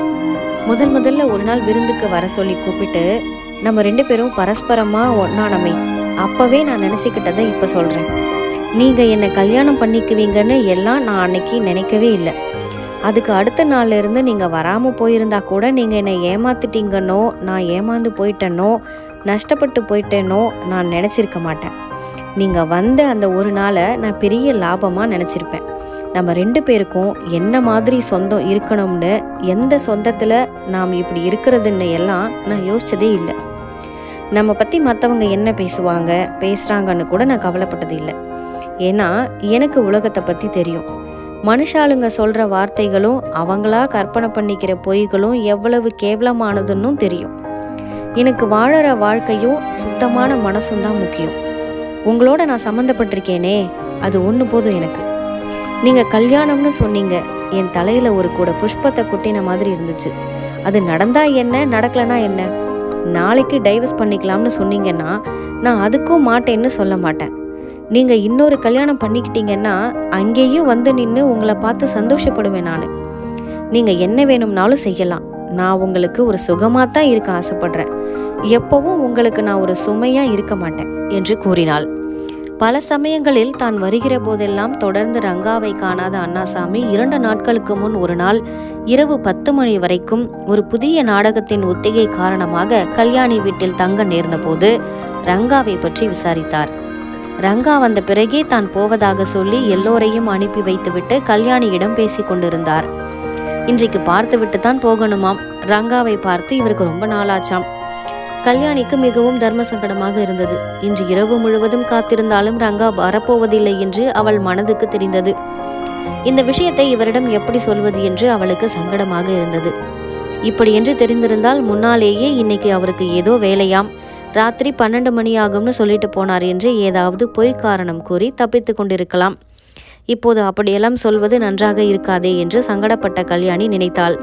முதல் முதல்ல ஒரு நாள் விருந்துக்கு வர சொல்லி கூப்பிட்டு நம்ம ரெண்டு பேரும் பரஸ்பரமா ஒன்னானமை அப்பவே நான் நினச்சிக்கிட்டதை இப்போ சொல்கிறேன் நீங்கள் என்னை கல்யாணம் பண்ணிக்குவீங்கன்னு எல்லாம் நான் அன்னைக்கு நினைக்கவே இல்லை அதுக்கு அடுத்த நாள்ல இருந்து நீங்கள் வராமல் போயிருந்தா கூட நீங்கள் என்னை ஏமாத்திட்டீங்கன்னோ நான் ஏமாந்து போயிட்டேனோ நஷ்டப்பட்டு போயிட்டேனோ நான் நினச்சிருக்க மாட்டேன் நீங்கள் வந்த அந்த ஒரு நாளை நான் பெரிய லாபமாக நினச்சிருப்பேன் நம்ம ரெண்டு பேருக்கும் என்ன மாதிரி சொந்தம் இருக்கணும்னு எந்த சொந்தத்தில் நாம் இப்படி இருக்கிறதுன்னு எல்லாம் நான் யோசிச்சதே இல்லை நம்ம பற்றி மற்றவங்க என்ன பேசுவாங்க பேசுகிறாங்கன்னு கூட நான் கவலைப்பட்டது இல்லை ஏன்னா எனக்கு உலகத்தை பற்றி தெரியும் மனுஷாளுங்க சொல்கிற வார்த்தைகளும் அவங்களா கற்பனை பண்ணிக்கிற பொய்களும் எவ்வளவு கேவலமானதுன்னும் தெரியும் எனக்கு வாழற வாழ்க்கையும் சுத்தமான மனசும் தான் முக்கியம் உங்களோட நான் சம்மந்தப்பட்டிருக்கேனே அது ஒன்று போதும் எனக்கு நீங்கள் கல்யாணம்னு சொன்னீங்க என் தலையில் ஒரு கூட புஷ்பத்தை கொட்டின மாதிரி இருந்துச்சு அது நடந்தா என்ன நடக்கலனா என்ன நாளைக்கு டைவர்ஸ் பண்ணிக்கலாம்னு சொன்னீங்கன்னா நான் அதுக்கும் மாட்டேன்னு சொல்ல மாட்டேன் நீங்கள் இன்னொரு கல்யாணம் பண்ணிக்கிட்டீங்கன்னா அங்கேயும் வந்து நின்று உங்களை பார்த்து சந்தோஷப்படுவேன் நான் நீங்கள் என்ன வேணும்னாலும் செய்யலாம் நான் உங்களுக்கு ஒரு சுகமாக தான் இருக்க ஆசைப்படுறேன் எப்பவும் உங்களுக்கு நான் ஒரு சுமையாக இருக்க மாட்டேன் என்று கூறினாள் பல சமயங்களில் தான் வருகிற போதெல்லாம் தொடர்ந்து ரங்காவை காணாத அண்ணாசாமி இரண்டு நாட்களுக்கு முன் ஒரு நாள் இரவு பத்து மணி வரைக்கும் ஒரு புதிய நாடகத்தின் ஒத்திகை காரணமாக கல்யாணி வீட்டில் தங்க நேர்ந்தபோது ரங்காவை பற்றி விசாரித்தார் ரங்கா வந்த பிறகே தான் போவதாக சொல்லி எல்லோரையும் அனுப்பி வைத்துவிட்டு கல்யாணியிடம் பேசிக் கொண்டிருந்தார் இன்றைக்கு பார்த்துவிட்டு தான் போகணுமாம் ரங்காவை பார்த்து இவருக்கு ரொம்ப நாளாச்சாம் கல்யாணிக்கு மிகவும் தர்ம சங்கடமாக இருந்தது இன்று இரவு முழுவதும் காத்திருந்தாலும் ரங்கா வரப்போவதில்லை என்று அவள் மனதுக்கு தெரிந்தது இந்த விஷயத்தை இவரிடம் எப்படி சொல்வது என்று அவளுக்கு சங்கடமாக இருந்தது இப்படி என்று தெரிந்திருந்தால் முன்னாலேயே இன்னைக்கு அவருக்கு ஏதோ வேலையாம் ராத்திரி பன்னெண்டு மணி ஆகும்னு சொல்லிட்டு போனார் என்று ஏதாவது பொய் காரணம் கூறி தப்பித்து கொண்டிருக்கலாம் இப்போது அப்படியெல்லாம் சொல்வது நன்றாக இருக்காதே என்று சங்கடப்பட்ட கல்யாணி நினைத்தாள்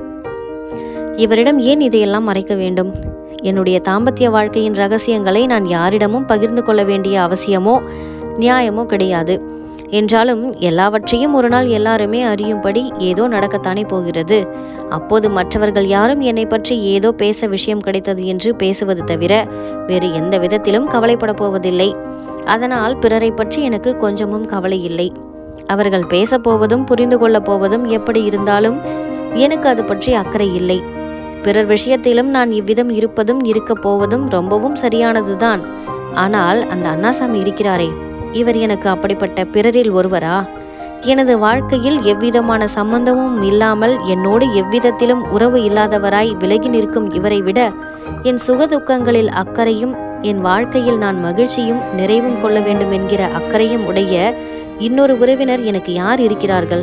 இவரிடம் ஏன் இதையெல்லாம் மறைக்க வேண்டும் என்னுடைய தாம்பத்திய வாழ்க்கையின் ரகசியங்களை நான் யாரிடமும் பகிர்ந்து கொள்ள வேண்டிய அவசியமோ நியாயமோ கிடையாது என்றாலும் எல்லாவற்றையும் ஒரு நாள் எல்லாருமே அறியும்படி ஏதோ நடக்கத்தானே போகிறது அப்போது மற்றவர்கள் யாரும் என்னை பற்றி ஏதோ பேச விஷயம் கிடைத்தது என்று பேசுவது தவிர வேறு எந்த விதத்திலும் கவலைப்பட போவதில்லை அதனால் பிறரை பற்றி எனக்கு கொஞ்சமும் கவலை இல்லை அவர்கள் பேசப் போவதும் புரிந்து கொள்ளப் போவதும் எப்படி இருந்தாலும் எனக்கு அது பற்றி அக்கறை இல்லை பிறர் விஷயத்திலும் நான் இவ்விதம் இருப்பதும் இருக்கப் போவதும் ரொம்பவும் சரியானதுதான் ஆனால் அந்த அண்ணாசாமி இருக்கிறாரே இவர் எனக்கு அப்படிப்பட்ட பிறரில் ஒருவரா எனது வாழ்க்கையில் எவ்விதமான சம்பந்தமும் இல்லாமல் என்னோடு எவ்விதத்திலும் உறவு இல்லாதவராய் விலகி நிற்கும் இவரை விட என் சுகதுக்கங்களில் அக்கறையும் என் வாழ்க்கையில் நான் மகிழ்ச்சியும் நிறைவும் கொள்ள வேண்டும் என்கிற அக்கறையும் உடைய இன்னொரு உறவினர் எனக்கு யார் இருக்கிறார்கள்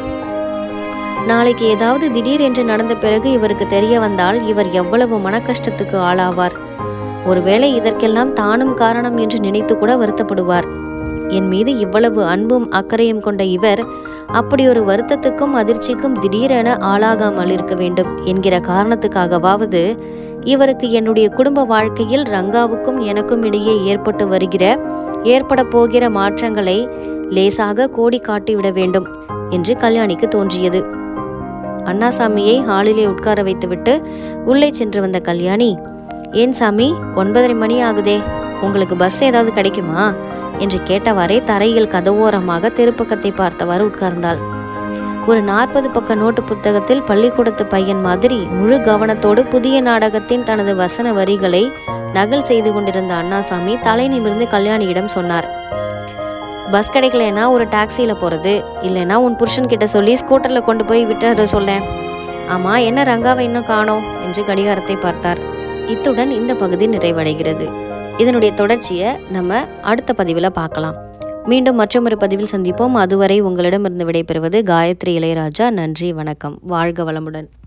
நாளைக்கு ஏதாவது திடீரென்று நடந்த பிறகு இவருக்கு தெரிய வந்தால் இவர் எவ்வளவு மன கஷ்டத்துக்கு ஆளாவார் ஒருவேளை இதற்கெல்லாம் தானும் காரணம் என்று நினைத்து கூட வருத்தப்படுவார் என் மீது இவ்வளவு அன்பும் அக்கறையும் கொண்ட இவர் அப்படி ஒரு வருத்தத்துக்கும் அதிர்ச்சிக்கும் திடீரென ஆளாகாமல் இருக்க வேண்டும் என்கிற காரணத்துக்காகவாவது இவருக்கு என்னுடைய குடும்ப வாழ்க்கையில் ரங்காவுக்கும் எனக்கும் இடையே ஏற்பட்டு வருகிற ஏற்பட போகிற மாற்றங்களை லேசாக கோடி காட்டிவிட வேண்டும் என்று கல்யாணிக்கு தோன்றியது அண்ணாசாமியை ஹாலிலே உட்கார வைத்துவிட்டு உள்ளே சென்று வந்த கல்யாணி ஏன் சாமி ஒன்பதரை மணி ஆகுதே உங்களுக்கு பஸ் ஏதாவது கிடைக்குமா என்று கேட்டவாறே தரையில் கதவோரமாக தெருப்பக்கத்தை பார்த்தவாறு உட்கார்ந்தாள் ஒரு நாற்பது பக்க நோட்டு புத்தகத்தில் பள்ளிக்கூடத்து பையன் மாதிரி முழு கவனத்தோடு புதிய நாடகத்தின் தனது வசன வரிகளை நகல் செய்து கொண்டிருந்த அண்ணாசாமி தலை நிமிர்ந்து கல்யாணியிடம் சொன்னார் பஸ் கிடைக்கலனா ஒரு டாக்ஸியில போறது இல்லைன்னா உன் புருஷன் கிட்ட சொல்லி ஸ்கூட்டர்ல கொண்டு போய் விட்டுற சொல்லேன் ஆமா என்ன ரங்காவை இன்னும் காணோம் என்று கடிகாரத்தை பார்த்தார் இத்துடன் இந்த பகுதி நிறைவடைகிறது இதனுடைய தொடர்ச்சியை நம்ம அடுத்த பதிவில் பார்க்கலாம் மீண்டும் மற்றொரு பதிவில் சந்திப்போம் அதுவரை உங்களிடமிருந்து விடைபெறுவது காயத்ரி இளையராஜா நன்றி வணக்கம் வாழ்க வளமுடன்